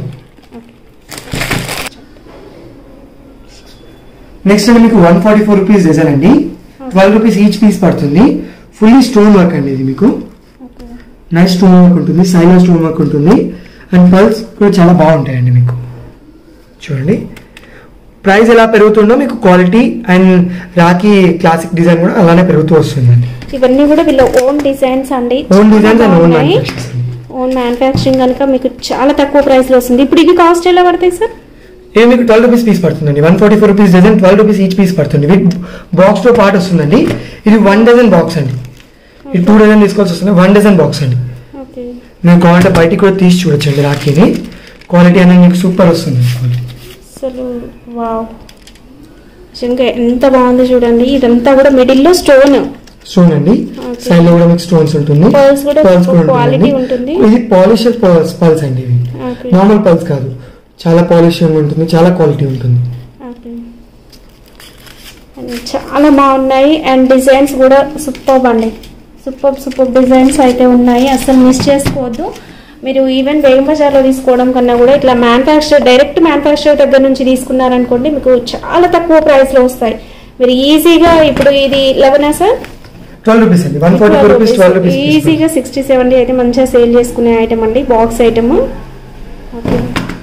నెక్స్ట్ అండి మీకు one forty four rupees design అండి ట్వెల్వ్ రూపీస్ ఈచ్ పీస్ పడుతుంది ఫుల్లీ స్టోన్ వర్క్ అండి ఇది మీకు ఓకే నైస్ స్టోన్ వర్క్ ఉంటుంది సైలో స్టోన్ వర్క్ ఉంటుంది అండ్ పల్స్ కూడా చాలా బాగుంటాయండి మీకు చూడండి ప్రైస్ ఎలా పెరుగుతుందో మీకు quality and rakhi classic design కూడా అలానే పెరుగుతూ వస్తుందండి ఇవన్నీ కూడా వీళ్ళ ఓన్ డిజైన్స్ అండి ఓన్ డిజైన్స్ అండ్ ఓన్ ఉన్నాయి మ్యానుఫ్యాక్చర్స్ అండి ఓన్ మ్యానుఫ్యాక్చరింగ్ కనుక మీకు చాలా తక్కువ ప్రైస్ లో వస్తుంది ఇప్పుడు ఇవి కాస్ట్ ఎలా పడతాయి సార్ ఇది మీకు ట్వెల్వ్ రూపీస్ పీస్ పడుతుందండి one forty four rupees dozen twelve rupees each piece పడుతుంది విత్ బాక్స్ తో పాటు వస్తుందండి ఇది వన్ డజన్ బాక్స్ అండి ఇది టూ డజన్ తీసుకోవాల్సి వస్తుంది వన్ డజన్ బాక్స్ అండి ఓకే మీరు కావాలంటే బయటికి కూడా తీసి చూడొచ్చండి రాఖీని క్వాలిటీ అనేది మీకు సూపర్ వస్తుంది అసలు వావ్ నిజంగా ఎంత బాగుంది చూడండి ఇదంతా కూడా మిడిల్ లో స్టోన్ స్టోన్ అండి Okay. సైడ్ లో కూడా మీకు స్టోన్స్ ఉంటుంది Pearls కూడా Pearls super కూడా quality ఉంటుందండి. ఉంటుంది. ఇది పాలిష్ పర్ల్స్ పల్స్ అండి ఇవి ఓకే నార్మల్ పల్స్ కాదు చాలా పాలిష్ ఉంటుంది చాలా క్వాలిటీ ఉంటుంది ఓకే అండ్ చాలా బాగున్నాయి అండ్ డిజైన్స్ కూడా సూపర్ అండి సూపర్ సూపర్ డిజైన్స్ అయితే ఉన్నాయి అసలు మిస్ చేసుకోవద్దు మీరు ఈవెన్ బేగం బజార్లో తీసుకోవడం కన్నా కూడా ఇట్లా మ్యానుఫ్యాక్చర్ డైరెక్ట్ మ్యానుఫ్యాక్చర్ దగ్గర నుంచి తీసుకున్నారనుకోండి మీకు చాలా తక్కువ ప్రైస్లో వస్తాయి మీరు ఈజీగా ఇప్పుడు ఇది లెవెనా సార్ ట్వెల్వ్ రూపీస్ అండి one forty four rupees twelve rupees ఈజీగా సిక్స్టీ సెవెంటీ అయితే మంచిగా సేల్ చేసుకునే ఐటమ్ అండి box item okay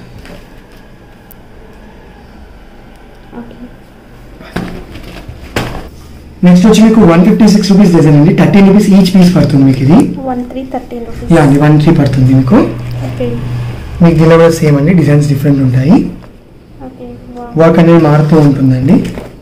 okay next వచ్చి మీకు one fifty six rupees design అండి థర్టీన్ రూపీస్ ఈచ్ పీస్ పడుతుంది మీకు ఇది వన్ త్రీ థర్టీన్ రూపీస్ యా అండి వన్ త్రీ పడుతుంది మీకు ఓకే మీకు దీనిలో కూడా సేమ్ అండి డిజైన్స్ డిఫరెంట్ ఉంటాయి ఓకే వా వర్క్ అనేది మారుతూ ఉంటుందండి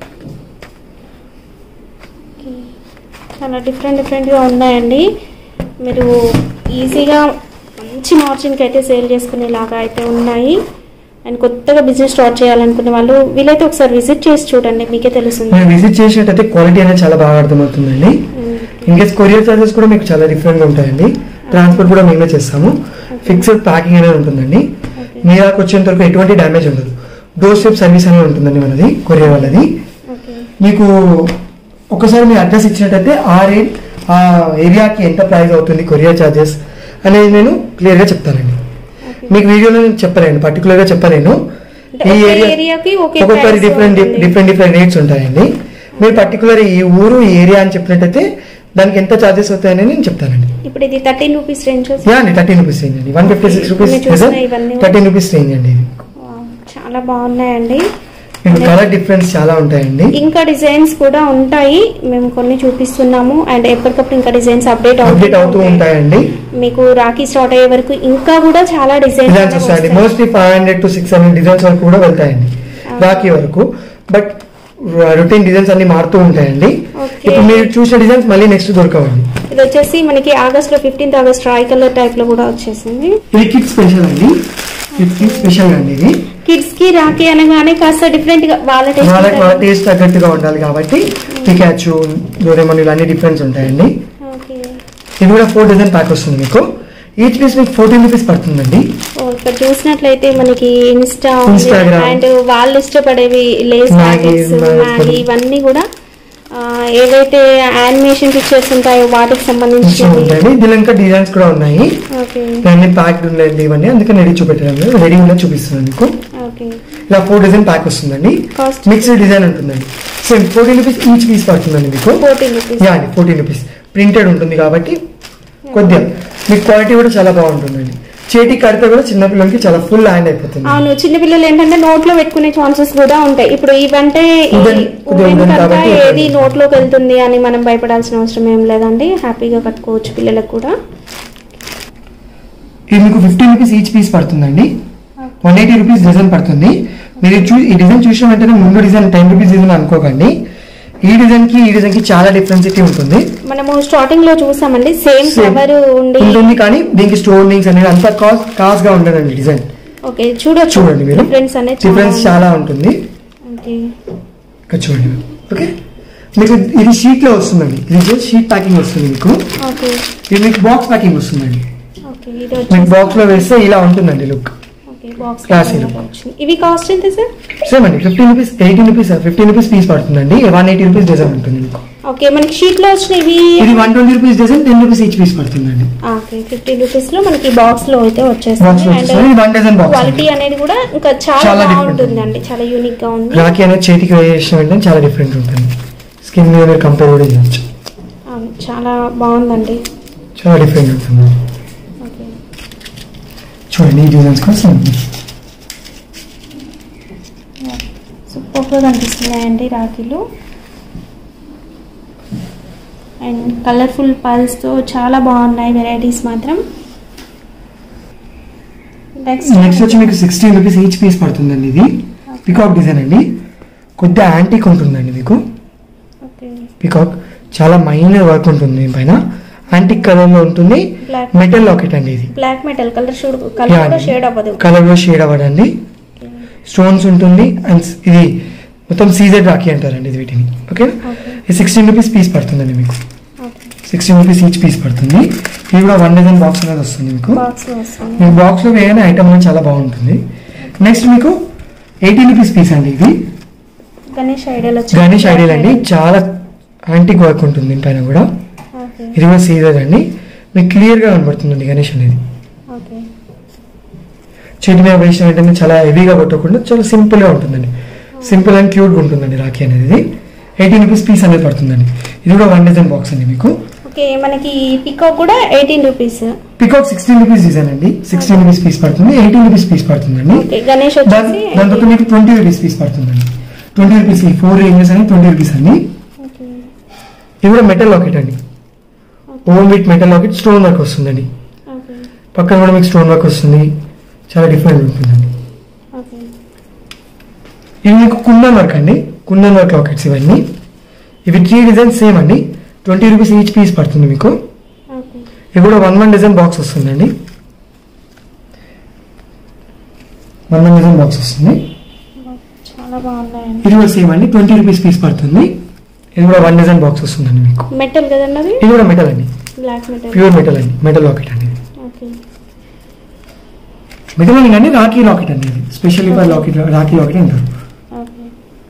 ఓకే. చాలా డిఫరెంట్ డిఫరెంట్గా ఉన్నాయండి మీరు ఈజీగా మంచి మార్జిన్కి అయితే సేల్ చేసుకునేలాగా అయితే ఉన్నాయి అండ్ కొత్తగా బిజినెస్ స్టార్ట్ చేయాలనుకునే వాళ్ళు వీలైతే ఒకసారి విజిట్ చేసి చూడండి మీకే తెలుస్తుంది మీరు విజిట్ చేసినట్టయితే క్వాలిటీ అనేది చాలా బాగా అర్థమవుతుందండి ఇన్ కేస్ కొరియర్ చార్జెస్ కూడా మీకు చాలా డిఫరెంట్గా ఉంటాయండి ట్రాన్స్పోర్ట్ కూడా మేమే చేస్తాము ఫిక్స్డ్ ప్యాకింగ్ అనేది ఉంటుందండి ఓకే మీ దాకా వచ్చేంత వరకు ఎటువంటి డ్యామేజ్ ఉండదు డోర్ స్టెప్ సర్వీస్ అనేది ఉంటుందండి మనది కొరియర్ వాళ్ళది ఓకే మీకు ఒకసారి మీ అడ్రస్ ఇచ్చినట్టయితే ఆ రే ఆ ఏరియాకి ఎంత ప్రైస్ అవుతుంది కొరియర్ చార్జెస్ అనేది నేను క్లియర్గా చెప్తానండి ఓకే మీకు వీడియోలో నేను చెప్పలేను పర్టికులర్గా చెప్పలేను అంటే ఈ ఒకే ఏరియా ఏరియాకి ఒకే ఒక్కొక్కరి price డిఫరెంట్ ఉంటుంది. డిఫరెంట్ డిఫరెంట్ రేట్స్ ఉంటాయండి మీరు పర్టికులర్ ఈ ఊరు ఈ ఏరియా అని చెప్పినట్టయితే దానికి ఎంత చార్జెస్ అవుతాయని నేను చెప్తానండి ఇప్పుడు ఇది థర్టీన్ రూపీస్ రేంజ్ యా అండి థర్టీన్ రూపీస్ రేంజ్ అండి వన్ ఫిఫ్టీ సిక్స్ రూపీస్ మీరు చూసిన ఇవన్నీ థర్టీన్ రూపీస్ రేంజ్ అండి ఇది చాలా బాగున్నాయండి మీకు కలర్ డిఫరెన్స్ చాలా ఉంటాయండి ఇంకా డిజైన్స్ కూడా ఉంటాయి మేము కొన్ని చూపిస్తున్నాము అండ్ ఎప్పటికప్పుడు ఇంకా డిజైన్స్ అప్డేట్ అప్డేట్ అవుతూ ఉంటాయండి మీకు రాఖీ స్టార్ట్ అయ్యే వరకు ఇంకా కూడా చాలా డిజైన్స్ డిజైన్స్ వస్తాయండి mostly five hundred to six hundred designs వరకు కూడా వెళ్తాయండి రాఖీ వరకు బట్ రొటీన్ డిజైన్స్ అన్ని మారుతూ ఉంటాయండి Okay. ఇప్పుడు మీరు చూసిన డిజైన్స్ మళ్ళీ నెక్స్ట్ దొరకవండి ఇది వచ్చేసి మనకి ఆగస్ట్ లో fifteenth August tricolour type లో కూడా వచ్చేసింది ఇది కిడ్ స్పెషల్ అండి ఇది కిడ్ స్పెషల్ అండి ఇది కిడ్స్ కి రాఖీ అనగానే కాస్త డిఫరెంట్ గా వాళ్ళ వాళ్ళకి వాళ్ళ టేస్ట్ టేస్ట్ తగ్గట్టుగా ఉండాలి కాబట్టి పికాచు డోరేమోన్ ఇలా అన్ని డిఫరెన్స్ ఉంటాయండి ఓకే ఇది కూడా ఫోర్ డజన్ ప్యాక్ వస్తుంది మీకు ఈచ్ పీస్ మీకు ఫోర్టీన్ రూపీస్ పడుతుందండి ఓ, ఇక్కడ చూసినట్లయితే మనకి ఇన్స్టా Instagram. అండ్ వాళ్ళు ఇష్టపడేవి Lay's Maggi, packets Maggi. Maggi ఇవన్నీ కూడా ఆ, ఏవైతే యానిమేషన్ పిక్చర్స్ ఉంటాయో వాటికి సంబంధించినవి ఉంటాయండి దీనిలో ఇంకా డిజైన్స్ కూడా ఉన్నాయి ఓకే ఇవన్నీ ప్యాక్డ్ ఉన్నాయండి ఇవన్నీ అందుకని రెడీ చూపెట్టాను రెడీ కూడా చూపిస్తున్నాను మీకు ఓకే ఇలా ఫోర్ డజన్ ప్యాక్ వస్తుందండి కాస్ట్ మిక్స్డ్ డిజైన్ ఉంటుందండి same fourteen rupees each piece పడుతుందండి మీకు ఫోర్టీన్ రూపీస్ యా అండి ఫోర్టీన్ రూపీస్ ప్రింటెడ్ ఉంటుంది కాబట్టి కొద్దిగా మీకు క్వాలిటీ కూడా చాలా బాగుంటుందండి చేతికి కడితే కూడా చిన్న పిల్లలకి చాలా ఫుల్ హ్యాండ్ అయిపోతుంది అవును చిన్నపిల్లలు ఏంటంటే నోట్లో పెట్టుకునే ఛాన్సెస్ కూడా ఉంటాయి ఇప్పుడు ఇవంటే ఈ ఉదన్- కొద్దిగా ఉదన్ ఉదన్ కనుక కాబట్టి ఏది నోట్లోకి వెళ్తుంది అని మనం భయపడాల్సిన అవసరం ఏం లేదండి హ్యాపీగా కట్టుకోవచ్చు పిల్లలకు కూడా ఇది మీకు ఫిఫ్టీ రూపీస్ ఈచ్ పీస్ పడుతుందండి వన్ ఎయిటీ రూపీస్ డిజైన్ పడుతుంది మీరు చూ ఈ డిజైన్ చూసిన వెంటనే ముందు డిజైన్ టెన్ రూపీస్ డిజైన్ అనుకోకండి ఈ డిజైన్ కి ఈ డిజైన్ కి చాలా డిఫరెన్సిటీ ఉంటుంది మనము స్టార్టింగ్ లో చూసామండి సేమ్ Same. ఫ్లవర్ ఉండి ఉంటుంది కానీ దీనికి స్టోనింగ్స్ అనేది అంత కాస్ట్ కాస్ట్ గా ఉండదండి డిజైన్ ఓకే చూడొచ్చు చూడండి మీరు డిఫరెన్స్ అనేది డిఫరెన్స్ చాలా ఉంటుంది ఓకే ఇక్కడ చూడండి ఓకే మీకు ఇది షీట్ లో వస్తుందండి ఇది జస్ట్ షీట్ ప్యాకింగ్ వస్తుంది మీకు ఓకే ఇది మీకు బాక్స్ ప్యాకింగ్ వస్తుందండి ఓకే ఇది మీకు వచ్చేసి బాక్స్ లో వేస్తే ఇలా ఉంటుందండి look okay box Classy look. ఇవి కాస్ట్ ఎంత సార్ సేమ్ అండి fifteen rupees eighteen rupees fifteen rupees piece పడుతుందండి వన్ ఎయిటీ రూపీస్ డిజైన్ ఉంటుంది మీకు ఓకే మనకి షీట్ లో వచ్చినవి ఇది one twenty rupees design ten rupees each piece పడుతుందండి ఓకే ఫిఫ్టీ రూపీస్ లో మనకి బాక్స్ లో అయితే బాక్స్ వచ్చేస్తుంది లో వచ్చేస్తుంది ఇది వన్ డజన్ బాక్స్ క్వాలిటీ అనేది కూడా ఇంకా చాలా చాలా different బాగుంటుందండి చాలా యూనిక్ గా ఉంది రాఖీ అనేది చేతికి వేసిన వెంటనే చాలా డిఫరెంట్ ఉంటుంది స్కిన్ మీద మీరు కంపేర్ కూడా చేయొచ్చు అవును, చాలా బాగుందండి చాలా డిఫరెంట్ ఉంటుంది ఓకే చూడండి ఈ డిజైన్స్ కోసం సూపర్ గా కనిపిస్తున్నాయండి రాఖీలు అండ్ కలర్ఫుల్ పల్స్ తో చాలా బాగున్నాయి వెరైటీస్ మాత్రం నెక్స్ట్ నెక్స్ట్ వచ్చి మీకు సిక్స్టీన్ రూపీస్ ఈచ్ పీస్ పడుతుందండి ఇది పికాక్ డిజైన్ అండి కొద్దిగా యాంటిక్ ఉంటుందండి మీకు ఓకే పికాక్ చాలా మైనర్ వర్క్ ఉంటుంది దీని పైన యాంటిక్ కలర్ లో ఉంటుంది బ్లాక్ మెటల్ లాకెట్ అండి ఇది బ్లాక్ మెటల్ కలర్ షూడ్ కలర్ కూడా షేడ్ అవ్వదు కలర్ లో షేడ్ అవ్వడండి స్టోన్స్ ఉంటుంది అండ్ ఇది మొత్తం సీజెడ్ రాఖీ అంటారండి ఇది వీటిని ఓకే ఓకే ఇది సిక్స్టీన్ రూపీస్ పీస్ పడుతుందండి మీకు okay sixteen rupees each piece పడుతుంది ఇది కూడా వన్ డజన్ బాక్స్ అనేది వస్తుంది మీకు బాక్స్ లో వస్తుంది మీకు బాక్స్ లో వేయగానే ఐటమ్ అనేది చాలా బాగుంటుంది నెక్స్ట్ మీకు ఎయిటీన్ రూపీస్ పీస్ అండి ఇది గణేష్ ఐడియల్ వచ్చి గణేష్ ఐడియల్ అండి చాలా యాంటిక్ వర్క్ ఉంటుంది దీనిపైన కూడా ఓకే ఇది కూడా సీజర్ అండి మీకు క్లియర్ గా కనబడుతుందండి గణేష్ అనేది ఓకే చేతి మీద వేసిన వెంటనే చాలా హెవీగా కొట్టకుండా చాలా సింపుల్ గా ఉంటుందండి సింపుల్ అండ్ క్యూట్ గా ఉంటుందండి రాఖీ అనేది ఎయిటీన్ రూపీస్ పీస్ అనేది పడుతుందండి ఇది కూడా వన్ డజన్ బాక్స్ అండి మీకు ఓకే మనకి పికాక్ కూడా eighteen rupees peacock sixteen rupees design అండి సిక్స్టీన్ రూపీస్ పీస్ పడుతుంది ఎయిటీన్ రూపీస్ పీస్ పడుతుందండి ఓకే గణేష్ దాని వచ్చేసి దాంతో మీకు ట్వంటీ రూపీస్ పీస్ పడుతుందండి ట్వంటీ రూపీస్ ఈ ఫోర్ రేంజెస్ అని ట్వంటీ రూపీస్ అండి ఓకే ఇది కూడా మెటల్ లాకెట్ అండి own with metal locket stone work వస్తుందండి ఓకే పక్కన కూడా మీకు స్టోన్ వర్క్ వస్తుంది చాలా డిఫరెంట్ ఉంటుందండి ఓకే ఇవి మీకు కుందన్ వర్క్ అండి కుందన్ వర్క్ లాకెట్స్ ఇవన్నీ ఇవి త్రీ డిజైన్స్ సేమ్ అండి ట్వంటీ రూపీస్ ఈచ్ పీస్ పడుతుంది మీకు ఓకే ఇది కూడా వన్ వన్ డిజైన్ బాక్స్ వస్తుందండి వన్ వన్ డిజైన్ బాక్స్ వస్తుంది చాలా బాగున్నాయండి ఇది కూడా సేమ్ అండి ట్వంటీ రూపీస్ పీస్ పడుతుంది ఇది కూడా వన్ డిజైన్ బాక్స్ వస్తుందండి మీకు మెటల్ కదండి అది ఇది కూడా మెటల్ అండి బ్లాక్ మెటల్ ప్యూర్ మెటల్ అండి మెటల్ లాకెట్ అండి ఇది. ఓకే మెటల్ అని కానీ రాఖీ లాకెట్ అండి ఇది specially for locket rakhi locket అంటారు ఓకే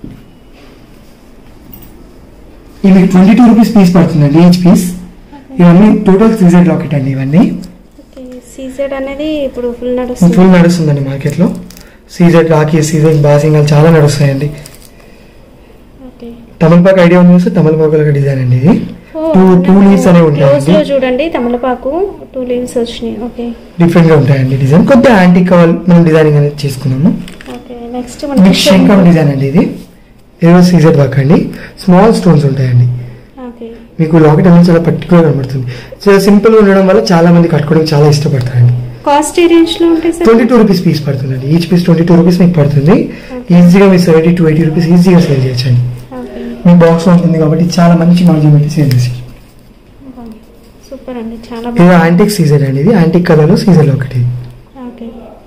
ఇది మీకు ట్వంటీ టూ రూపీస్ పీస్ పడుతుందండి ఈచ్ పీస్ ఇవన్నీ టోటల్ సీజెడ్ లాకెట్ అండి ఇవన్నీ ఓకే సీజెడ్ అనేది ఇప్పుడు ఫుల్ నడుస్తుంది ఫుల్ నడుస్తుందండి మార్కెట్లో సీజెడ్ రాఖీ సీజెడ్ బాసింగాలు చాలా నడుస్తాయండి ఓకే తమలపాకు ఐడియా ఉంది చూస్తే తమలపాకుల డిజైన్ అండి ఇది టూ టూ లీవ్స్ అనేవి క్లోజ్ లో ఉంటాయండి చూడండి తమలపాకు టూ లీవ్స్ వచ్చినాయి ఓకే డిఫరెంట్ గా ఉంటాయండి డిజైన్ కొద్దిగా యాంటిక్ కావాలి మనం డిజైనింగ్ అనేది చేసుకున్నాము ఓకే నెక్స్ట్ మీకు మనకి శంఖం డిజైన్ అండి ఇది ఇది సీజెడ్ వర్క్ అండి స్మాల్ స్టోన్స్ ఉంటాయండి ఓకే మీకు లాకెట్ అనేది చాలా పర్టికులర్ కనబడుతుంది చాలా సింపుల్ గా ఉండడం వల్ల చాలా మంది కట్టుకోవడానికి చాలా ఇష్టపడతారండి కాస్ట్ ఏ రేంజ్ లో ఉంటాయి sir twenty two rupees piece పడుతుందండి each piece twenty two rupees మీకు పడుతుంది ఈజీగా మీరు సెవెంటీ టూ ఎయిటీ రూపీస్ ఈజీగా సేల్ చేయొచ్చండి ఓకే మీ బాక్స్ ఉంటుంది కాబట్టి చాలా మంచి మార్జిన్ పెట్టి సేల్ చేసి సూపర్ అండి చాలా ఇది బాగుంది యాంటిక్ సీజర్ అండి ఇది యాంటిక్ కలర్ లో సీజర్ ఒకటి ఓకే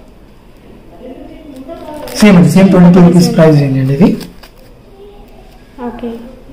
సేమ్ అండి same twenty two rupees price range అండి ఇది ఓకే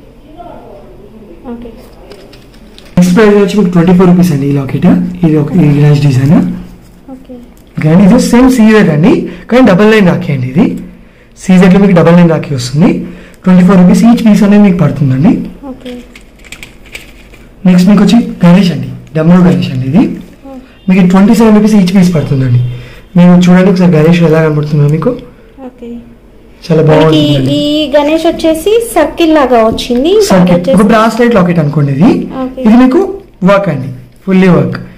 ఓకే నెక్స్ట్ ప్రైస్ వచ్చి మీకు ట్వంటీ ఫోర్ రూపీస్ అండి ఈ లాకెట్ ఇది ఒక ఈ గ్లాస్ డిజైన్ ఓకే ఓకే అండి ఇది సేమ్ సీజర్ అండి కానీ డబల్ లైన్ రాఖీ అండి ఇది సీజర్లో మీకు డబల్ లైన్ రాఖీ వస్తుంది twenty four rupees each piece అనేది మీకు పడుతుందండి ఓకే నెక్స్ట్ మీకు వచ్చి గణేష్ అండి డమ్రో గణేష్ అండి ఇది మీకు twenty seven rupees each piece పడుతుందండి మీరు చూడండి ఒకసారి గణేష్ ఎలా కనబడుతుందో మీకు ఓకే చాలా మనకి బాగుంటుంది ఈ గణేష్ వచ్చేసి సర్కిల్ లాగా వచ్చింది సర్కిట్ ఒక వచ్చేసి బ్రాస్లెట్ లాకెట్ అనుకోండి ఇది ఓకే ఇది మీకు వర్క్ అండి ఫుల్లీ వర్క్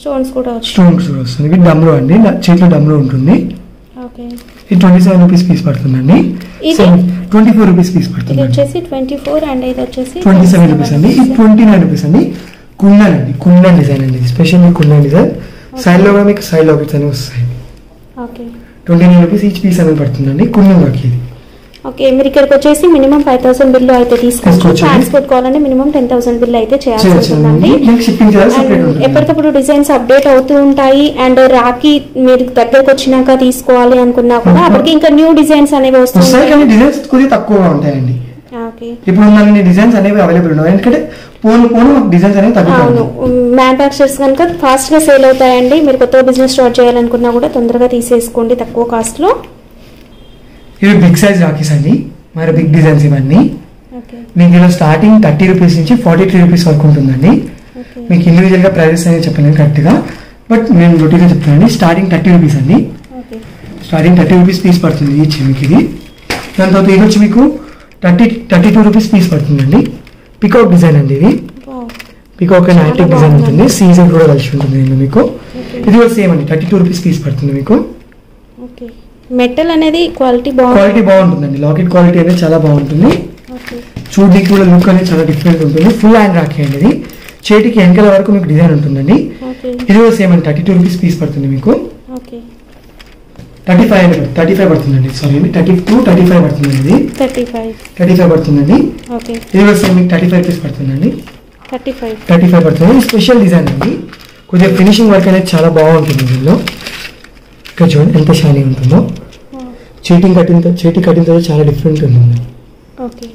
స్టోన్స్ కూడా వచ్చి స్టోన్స్ కూడా వస్తుంది ఇది డమ్లో అండి నా చేతిలో డమ్లో ఉంటుంది ఓకే ఇది ట్వంటీ సెవెన్ రూపీస్ పీస్ పడుతుందండి ఇది? ట్వంటీ ఫోర్ రూపీస్ పీస్ ఇది పడుతుంది వచ్చేసి ట్వంటీ ఫోర్ అండ్ ఇది వచ్చేసి ట్వంటీ సెవెన్ రూపీస్ అండి ఇది ట్వంటీ నైన్ రూపీస్ అండి కుందన్ అండి కుందన్ డిజైన్ అండి స్పెషల్లీ కుందన్ డిజైన్ సైడ్ లో కూడా మీకు సైడ్ లాకెట్స్ అనేవి వస్తాయి okay twenty nine rupees each piece అనేది పడుతుందండి కుందన్ రాకి ఇది ఓకే మీరు ఇక్కడికి వచ్చేసి మినిమం ఫైవ్ థౌసండ్ బిల్లు అయితే తీసుకోవచ్చు తీసుకోవచ్చు. ట్రాన్స్పోర్ట్ కావాలంటే మినిమం టెన్ థౌసండ్ బిల్ అయితే చేయాల్సి చేయొచ్చు ఉంటుందండి మీకు షిప్పింగ్ చార్జ్ సెపరేట్ అండ్ ఉంటుంది ఎప్పటికప్పుడు డిజైన్స్ అప్డేట్ అవుతూ ఉంటాయి అండ్ రాఖీ మీరు దగ్గరకు వచ్చినాక తీసుకోవాలి అనుకున్నా కూడా Mhm. అప్పటికి ఇంకా న్యూ డిజైన్స్ అనేవి వస్తాయి వస్తున్నాయి కానీ డిజైన్స్ కొద్దిగా తక్కువగా ఉంటాయండి ఓకే ఇప్పుడు ఉన్న డిజైన్స్ అనేవి అవైలబుల్ ఉన్నాయి ఎందుకంటే పోను పోను డిజైన్స్ అనేవి అవును తగ్గుతాయి మ్యానుఫ్యాక్చర్స్ కనుక ఫాస్ట్ గా సేల్ అవుతాయండి మీరు కొత్త బిజినెస్ స్టార్ట్ చేయాలనుకున్నా కూడా తొందరగా తీసేసుకోండి తక్కువ కాస్ట్ లో ఇవి బిగ్ సైజ్ రాకీస్ అండి మరి బిగ్ డిజైన్స్ ఇవన్నీ ఓకే మీకు ఇలా స్టార్టింగ్ థర్టీ రూపీస్ నుంచి ఫార్టీ త్రీ రూపీస్ వరకు ఉంటుందండి ఓకే మీకు ఇండివిజువల్ గా ప్రైజెస్ అనేది చెప్పలేను కరెక్ట్గా బట్ నేను రొటీన్గా చెప్తానండి స్టార్టింగ్ థర్టీ రూపీస్ అండి okay starting thirty rupees piece పడుతుంది ఈచ్ మీకు ఇది దాని తర్వాత ఇది వచ్చి మీకు thirty thirty two rupees piece పడుతుందండి పికాక్ డిజైన్ అండి ఇది పికాక్ అండ్ చాలా యాంటిక్ డిజైన్ బాగుందండి. ఉంటుంది సీజన్ కూడా కలిసి ఉంటుంది దీనిలో మీకు ఓకే ఇది కూడా సేమ్ అండి థర్టీ టూ రూపీస్ పీస్ పడుతుంది మీకు ఓకే మెటల్ అనేది క్వాలిటీ బాగుంది క్వాలిటీ బాగుంటుందండి లాకెట్ క్వాలిటీ అనేది చాలా బాగుంటుంది ఓకే చూడడానికి కూడా లుక్ అనేది చాలా డిఫరెంట్ ఉంటుంది ఫుల్ హ్యాండ్ రాఖీ అండి ఇది చేతికి వెనకాల వరకు మీకు డిజైన్ ఉంటుందండి ఓకే ఇది కూడా సేమ్ అండి థర్టీ టూ రూపీస్ పీస్ పడుతుంది మీకు ఓకే థర్టీ ఫైవ్ అండి థర్టీ ఫైవ్ పడుతుందండి సారీ అండి థర్టీ టూ థర్టీ ఫైవ్ పడుతుందండి ఇది థర్టీ ఫైవ్ థర్టీ ఫైవ్ పడుతుందండి ఓకే ఇది కూడా సేమ్ మీకు థర్టీ ఫైవ్ రూపీస్ పడుతుందండి థర్టీ ఫైవ్ థర్టీ ఫైవ్ పడుతుంది ఇది స్పెషల్ డిజైన్ అండి కొద్దిగా ఫినిషింగ్ వర్క్ అనేది చాలా బాగుంటుంది దీనిలో ఇక్కడ చూడండి ఎంత షైనీ ఉంటుందో చీటింగ్ కట్టిన త- చేతి కట్టిన తర్వాత చాలా డిఫరెంట్ ఉంటుంది ఓకే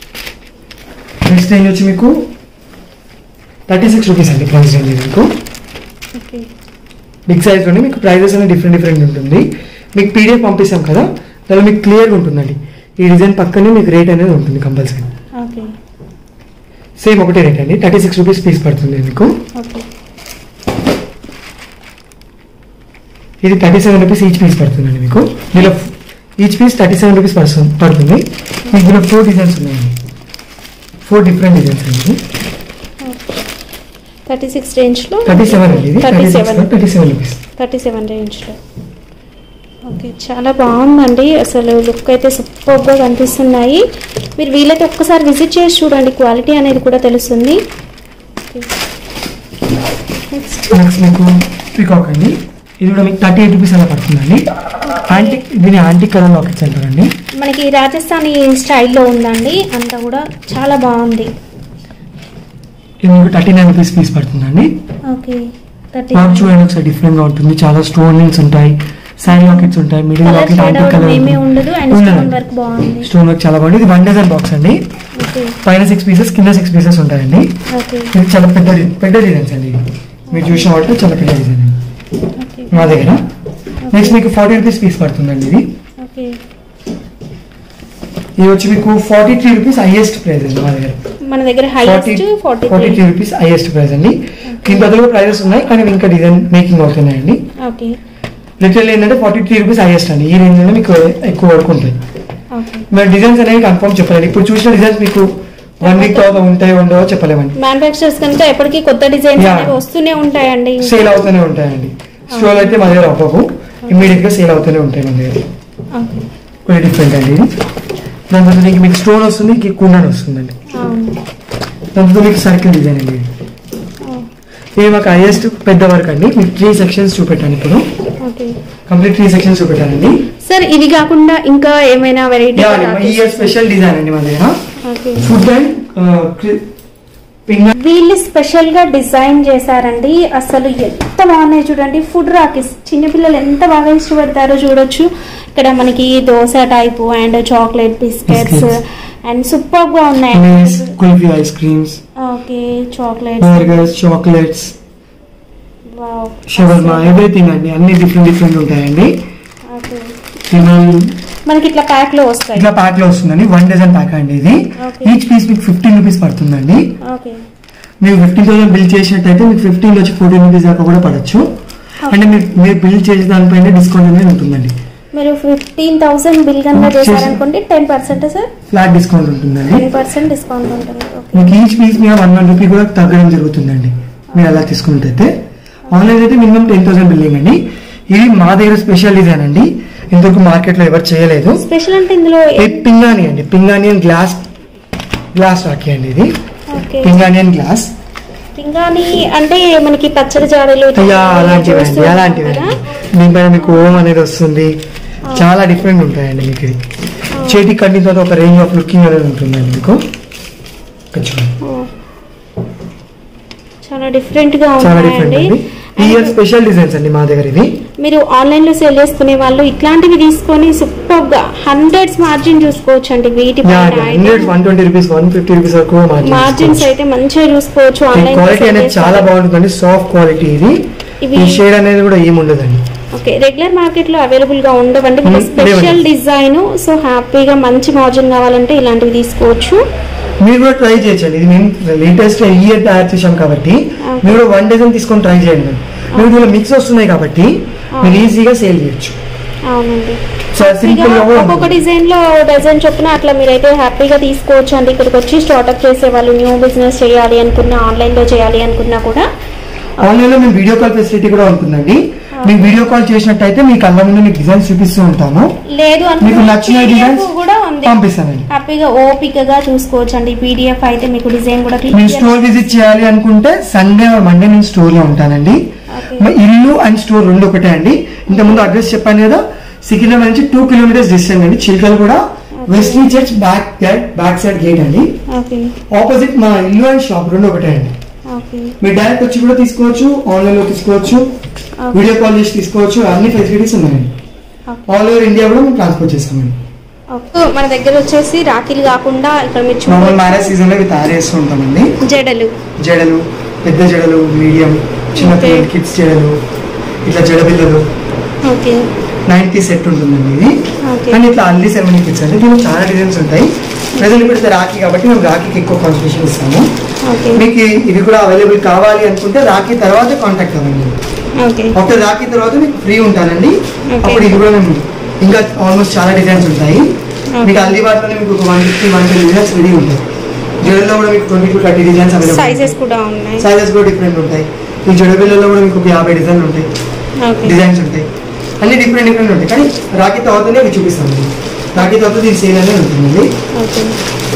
నెక్స్ట్ రేంజ్ వచ్చి మీకు థర్టీ సిక్స్ రూపీస్ అండి ప్రైస్ రేంజ్ ఇది మీకు ఓకే బిగ్ సైజ్లోనే మీకు ప్రైజెస్ అనేది డిఫరెంట్ డిఫరెంట్ ఉంటుంది మీకు పీడిఎఫ్ పంపిస్తాం కదా దానిలో మీకు క్లియర్గా ఉంటుందండి ఈ డిజైన్ పక్కనే మీకు రేట్ అనేది ఉంటుంది కంపల్సరీ ఓకే సేమ్ ఒకటే రేట్ అండి థర్టీ సిక్స్ రూపీస్ పీస్ పడుతుంది మీకు ఓకే ఇది thirty seven rupees each piece పడుతుందండి మీకు దీనిలో each piece thirty seven rupees పడుతుంది పడుతుంది మీకు దీనిలో ఫోర్ డిజైన్స్ ఉన్నాయండి ఫోర్ డిఫరెంట్ డిజైన్స్ అండి థర్టీ సిక్స్ రేంజ్లో థర్టీ సెవెన్ అండి ఇది thirty thirty seven six thirty seven rupees thirty seven రేంజ్లో ఓకే చాలా బాగుందండి అసలు లుక్ అయితే సూపర్గా కనిపిస్తున్నాయి మీరు వీలైతే ఒక్కసారి విజిట్ చేసి చూడండి క్వాలిటీ అనేది కూడా తెలుస్తుంది నెక్స్ట్ నెక్స్ట్ మీకు పీకాక్ అండి ఇది కూడా మీకు థర్టీ ఎయిట్ రూపీస్ అలా పడుతుందండి యాంటిక్ దీని యాంటిక్ కలర్ లాకెట్స్ అంటారండి మనకి రాజస్థానీ స్టైల్లో ఉందండి అంతా కూడా చాలా బాగుంది ఇది మీకు థర్టీ నైన్ రూపీస్ పీస్ పడుతుందండి ఓకే థర్టీ నాకు చూడండి ఒకసారి డిఫరెంట్ గా ఉంటుంది చాలా స్టోన్స్ ఉంటాయి సైడ్ లాకెట్స్ ఉంటాయి middle colour locket shade antique అవడం కలర్ ఏమీ ఉండదు అండ్ స్టోన్ వర్క్ బాగుంది స్టోన్ వర్క్ చాలా బాగుంది ఇది వన్ డజన్ బాక్స్ అండి ఓకే పైన సిక్స్ పీసెస్ కింద సిక్స్ పీసెస్ ఉంటాయండి ఓకే ఇది చాలా పెద్ద పెద్ద డిజైన్స్ అండి ఇది. మీరు చూసిన వాటిలో చాలా పెద్ద డిజైన్ అండి ఓకే మా దగ్గర నెక్స్ట్ మీకు ఫార్టీ రూపీస్ పీస్ పడుతుందండి ఇది ఓకే ఇది వచ్చి మీకు forty three rupees highest price అండి మా దగ్గర మన దగ్గర highest forty forty three rupees highest price అండి దీని బదులు ప్రైజెస్ ఉన్నాయి కానీ ఇంకా డిజైన్ మేకింగ్ అవుతున్నాయండి ఓకే లిటరల్ ఏంటంటే ఫార్టీ త్రీ రూపీస్ హైయెస్ట్ అండి ఈ రేంజ్ లో మీకు ఎక్కువ వరకు ఉంటాయి ఓకే మరి డిజైన్స్ అనేవి కన్ఫర్మ్ చెప్పలేండి ఇప్పుడు చూసిన డిజైన్స్ మీకు వన్ వీక్ తర్వాత ఉంటాయో ఉండవో చెప్పలేమండి మ్యానుఫ్యాక్చర్స్ కనుక ఎప్పటికీ కొత్త డిజైన్స్ Yeah. అనేవి వస్తూనే ఉంటాయండి సేల్ అవుతూనే ఉంటాయండి స్టోర్ అయితే మా దగ్గర అవ్వవు ఇమీడియట్ గా సేల్ అవుతూనే ఉంటాయి మన దగ్గర ఓకే కొన్ని డిఫరెంట్ అండి ఇది దాని తర్వాత దీనికి మీకు స్టోన్ వస్తుంది ఇంక కుండన్ వస్తుందండి అవును దాని తర్వాత మీకు సర్కిల్ డిజైన్ అండి ఇది. ఇది మాకు హైయెస్ట్ పెద్ద వర్క్ అండి మీకు త్రీ సెక్షన్స్ చూపెట్టాను ఇప్పుడు ఓకే కంప్లీట్ త్రీ సెక్షన్స్ చూపెట్టానండి సార్ ఇవి కాకుండా ఇంకా ఏమైనా వెరైటీ యా, ఈ ఇయర్ స్పెషల్ డిజైన్ అండి మన దగ్గర ఓకే ఫుడ్ అండ్ పింగ్ వీళ్ళు స్పెషల్ గా డిజైన్ చేశారండి అసలు ఎంత బాగున్నాయి చూడండి ఫుడ్ రాకిస్ చిన్నపిల్లలు ఎంత బాగా ఇష్టపడతారో చూడొచ్చు ఇక్కడ మనకి dosa type and chocolate biscuits Biscuits. And super గా ఉన్నాయి kulfi ice creams okay chocolates burgers chocolates shawarma everything అండి అన్ని డిఫరెంట్ డిఫరెంట్ ఉంటాయండి ఇవి మనకి ఇట్లా ప్యాక్ లో వస్తాయి ఇట్లా ప్యాక్ లో వస్తుందండి వన్ డజన్ ప్యాక్ అండి ఇది Okay. ఈచ్ పీస్ మీకు ఫిఫ్టీన్ రూపీస్ పడుతుందండి ఓకే మీరు ఫిఫ్టీన్ థౌసండ్ బిల్ చేసినట్టయితే మీకు ఫిఫ్టీన్ వచ్చి ఫోర్టీన్ రూపీస్ దాకా కూడా పడచ్చు అంటే మీరు మీరు బిల్ చేసే దానిపైన డిస్కౌంట్ అనేది ఉంటుందండి మీరు ఫిఫ్టీన్ థౌసండ్ బిల్ కనుక చేసి- చేశారనుకోండి ten percent sir flat discount ఉంటుందండి టెన్ పర్సెంట్ డిస్కౌంట్ ఉంటుంది ఓకే మీకు ఈచ్ పీస్ మీద వన్ వన్ రూపీ కూడా తగ్గడం జరుగుతుందండి మీరు అలా తీసుకున్నట్టయితే ఆన్లైన్ అయితే మినిమం టెన్ థౌసండ్ బిల్లింగ్ అండి ఇది మా దగ్గర స్పెషల్ డిజైన్ అండి ఇంతకు మార్కెట్లో ఎవరు చేయలేదు స్పెషల్ అంటే ఇందులో ఇది పింగాణి అండి పింగాణియన్ గ్లాస్ గ్లాస్ రాఖీ అండి ఇది ఓకే పింగాణియన్ గ్లాస్ పింగాణి అంటే మనకి పచ్చడి జాడీలు ఇట్లా యా అలాంటివి చూస్తూ అండి ఉంటాం అలాంటివి కదా. అండి దీనిపైన మీకు ఓం అనేది వస్తుంది చాలా డిఫరెంట్ ఉంటాయండి మీకు ఇది చేతి కట్టిన తర్వాత ఒక రేంజ్ ఆఫ్ లుకింగ్ అనేది ఉంటుందండి మీకు ఇక్కడ చూడండి. ఓ. చాలా డిఫరెంట్ గా చాలా డిఫరెంట్ ఉన్నాయండి అండి ఈ ఇయర్ స్పెషల్ డిజైన్స్ అండి మా దగ్గర ఇది మీరు ఆన్లైన్ లో సేల్ చేసుకునే వాళ్ళు ఇట్లాంటివి తీసుకొని సూపర్ గా హండ్రెడ్స్ మార్జిన్ చూసుకోవచ్చు అండి వీటి hundred one twenty rupees one fifty rupees వరకు మార్జిన్స్ అయితే మంచిగా చూసుకోవచ్చు ఆన్లైన్ క్వాలిటీ అనేది చాలా బాగుంటుందండి సాఫ్ట్ క్వాలిటీ ఇది ఇవి- ఈ షేడ్ అనేది కూడా ఏముండదండి ఓకే రెగ్యులర్ మార్కెట్ లో అవైలబుల్ గా ఉండవండి Hmm, స్పెషల్ లేవండి. డిజైన్ సో హ్యాపీగా మంచి మార్జిన్ కావాలంటే ఇలాంటివి తీసుకోవచ్చు మీరు కూడా ట్రై చేయొచ్చండి ఇది మేము లేటెస్ట్ ఇయర్ తయారు చేసాం కాబట్టి Okay. మీరు కూడా వన్ డజన్ తీసుకొని ట్రై చేయండి మీరు ఇందులో మిక్స్ వస్తున్నాయి కాబట్టి మీరు ఈజీగా సేల్ చేయొచ్చు అవునండి చాలా సింపుల్ గా కూడా ఒక్కొక్క ఉంటుంది. డిజైన్ లో డజన్ చొప్పున అట్లా మీరైతే హ్యాపీగా తీసుకోవచ్చు అండి ఇక్కడికి వచ్చి స్టార్ట్అప్ చేసే వాళ్ళు న్యూ బిజినెస్ చేయాలి అనుకున్నా ఆన్లైన్ లో చేయాలి అనుకున్నా కూడా ఆన్లైన్ లో మేము వీడియో కాల్ ఫెసిలిటీ కూడా ఉంటుందండి మీకు వీడియో కాల్ చేసినట్టయితే మీ కళ్ళ ముందు మీకు డిజైన్స్ చూపిస్తూ ఉంటాము లేదు మీకు నచ్చిన PDF డిజైన్స్ కూడా ఉంది పంపిస్తానండి హ్యాపీగా ఓపికగా చూసుకోవచ్చు అండి పీడిఎఫ్ అయితే మీకు డిజైన్ కూడా మీరు clear- స్టోర్ విజిట్ చేయాలి అనుకుంటే సండే మండే నేను స్టోర్ లో ఉంటానండి Okay. మా ఇల్లు అండ్ స్టోర్ రెండు ఒకటే అండి ఇంత ముందు అడ్రస్ చెప్పాను కదా సికింద్రాబాద్ నుంచి టూ కిలోమీటర్స్ డిస్టెన్స్ అండి చిల్కల్ కూడా Wesley church back gate back side gate అండి ఓకే ఆపోజిట్ మా ఇల్లు అండ్ షాప్ రెండు ఒకటే అండి ఓకే మీరు డైరెక్ట్ వచ్చి కూడా తీసుకోవచ్చు ఆన్లైన్ లో తీసుకోవచ్చు Okay. వీడియో కాల్ చేసి తీసుకోవచ్చు అన్ని ఫెసిలిటీస్ ఉన్నాయండి Okay. ఆల్ ఓవర్ ఇండియా కూడా మేము ట్రాన్స్పోర్ట్ చేస్తామండి ఓకే. మన దగ్గర వచ్చేసి రాఖీలు కాకుండా ఇక్కడ మీరు నార్మల్ చూడండి మ్యారేజ్ సీజన్ లో ఇవి తయారు చేస్తూ ఉంటామండి జడలు జడలు పెద్ద జడలు మీడియం చిన్న Okay. కిడ్స్ జడలు ఇట్లా జడ పిల్లలు ఓకే నైన్టీ సెట్ ఉంటుందండి ఇది Okay. అండ్ ఇట్లా అల్లి సెవెన్ కిడ్స్ అండి దీనిలో చాలా డిజైన్స్ ఉంటాయి ప్రజెంట్ ఇప్పుడు రాఖీ కాబట్టి మేము రాఖీకి ఎక్కువ కాన్సన్ట్రేషన్ ఇస్తాము ఓకే మీకు ఇది కూడా అవైలబుల్ కావాలి అనుకుంటే రాఖీ తర్వాత కాంటాక్ట్ అవ్వండి ఓకే ఆఫ్టర్ రాఖీ తర్వాత మీకు ఫ్రీ ఉంటానండి Okay. అప్పుడు ఇది కూడా మేము ఇంకా ఆల్మోస్ట్ చాలా డిజైన్స్ ఉంటాయి Okay. మీకు అల్లి వాటిలోనే మీకు ఒక one fifty one twenty designs ready ఉంటాయి జడల్లో కూడా మీకు twenty to thirty designs available sizes కూడా ఉన్నాయి సైజెస్ కూడా డిఫరెంట్ ఉంటాయి ఈ జడ బిల్లలో కూడా మీకు ఒక యాభై డిజైన్లు ఉంటాయి ఓకే డిజైన్స్ ఉంటాయి అన్ని డిఫరెంట్ డిఫరెంట్ ఉంటాయి కానీ రాఖీ తర్వాతనే అవి చూపిస్తాం రాఖీ తర్వాత దీని సేల్ అనేది ఉంటుందండి ఓకే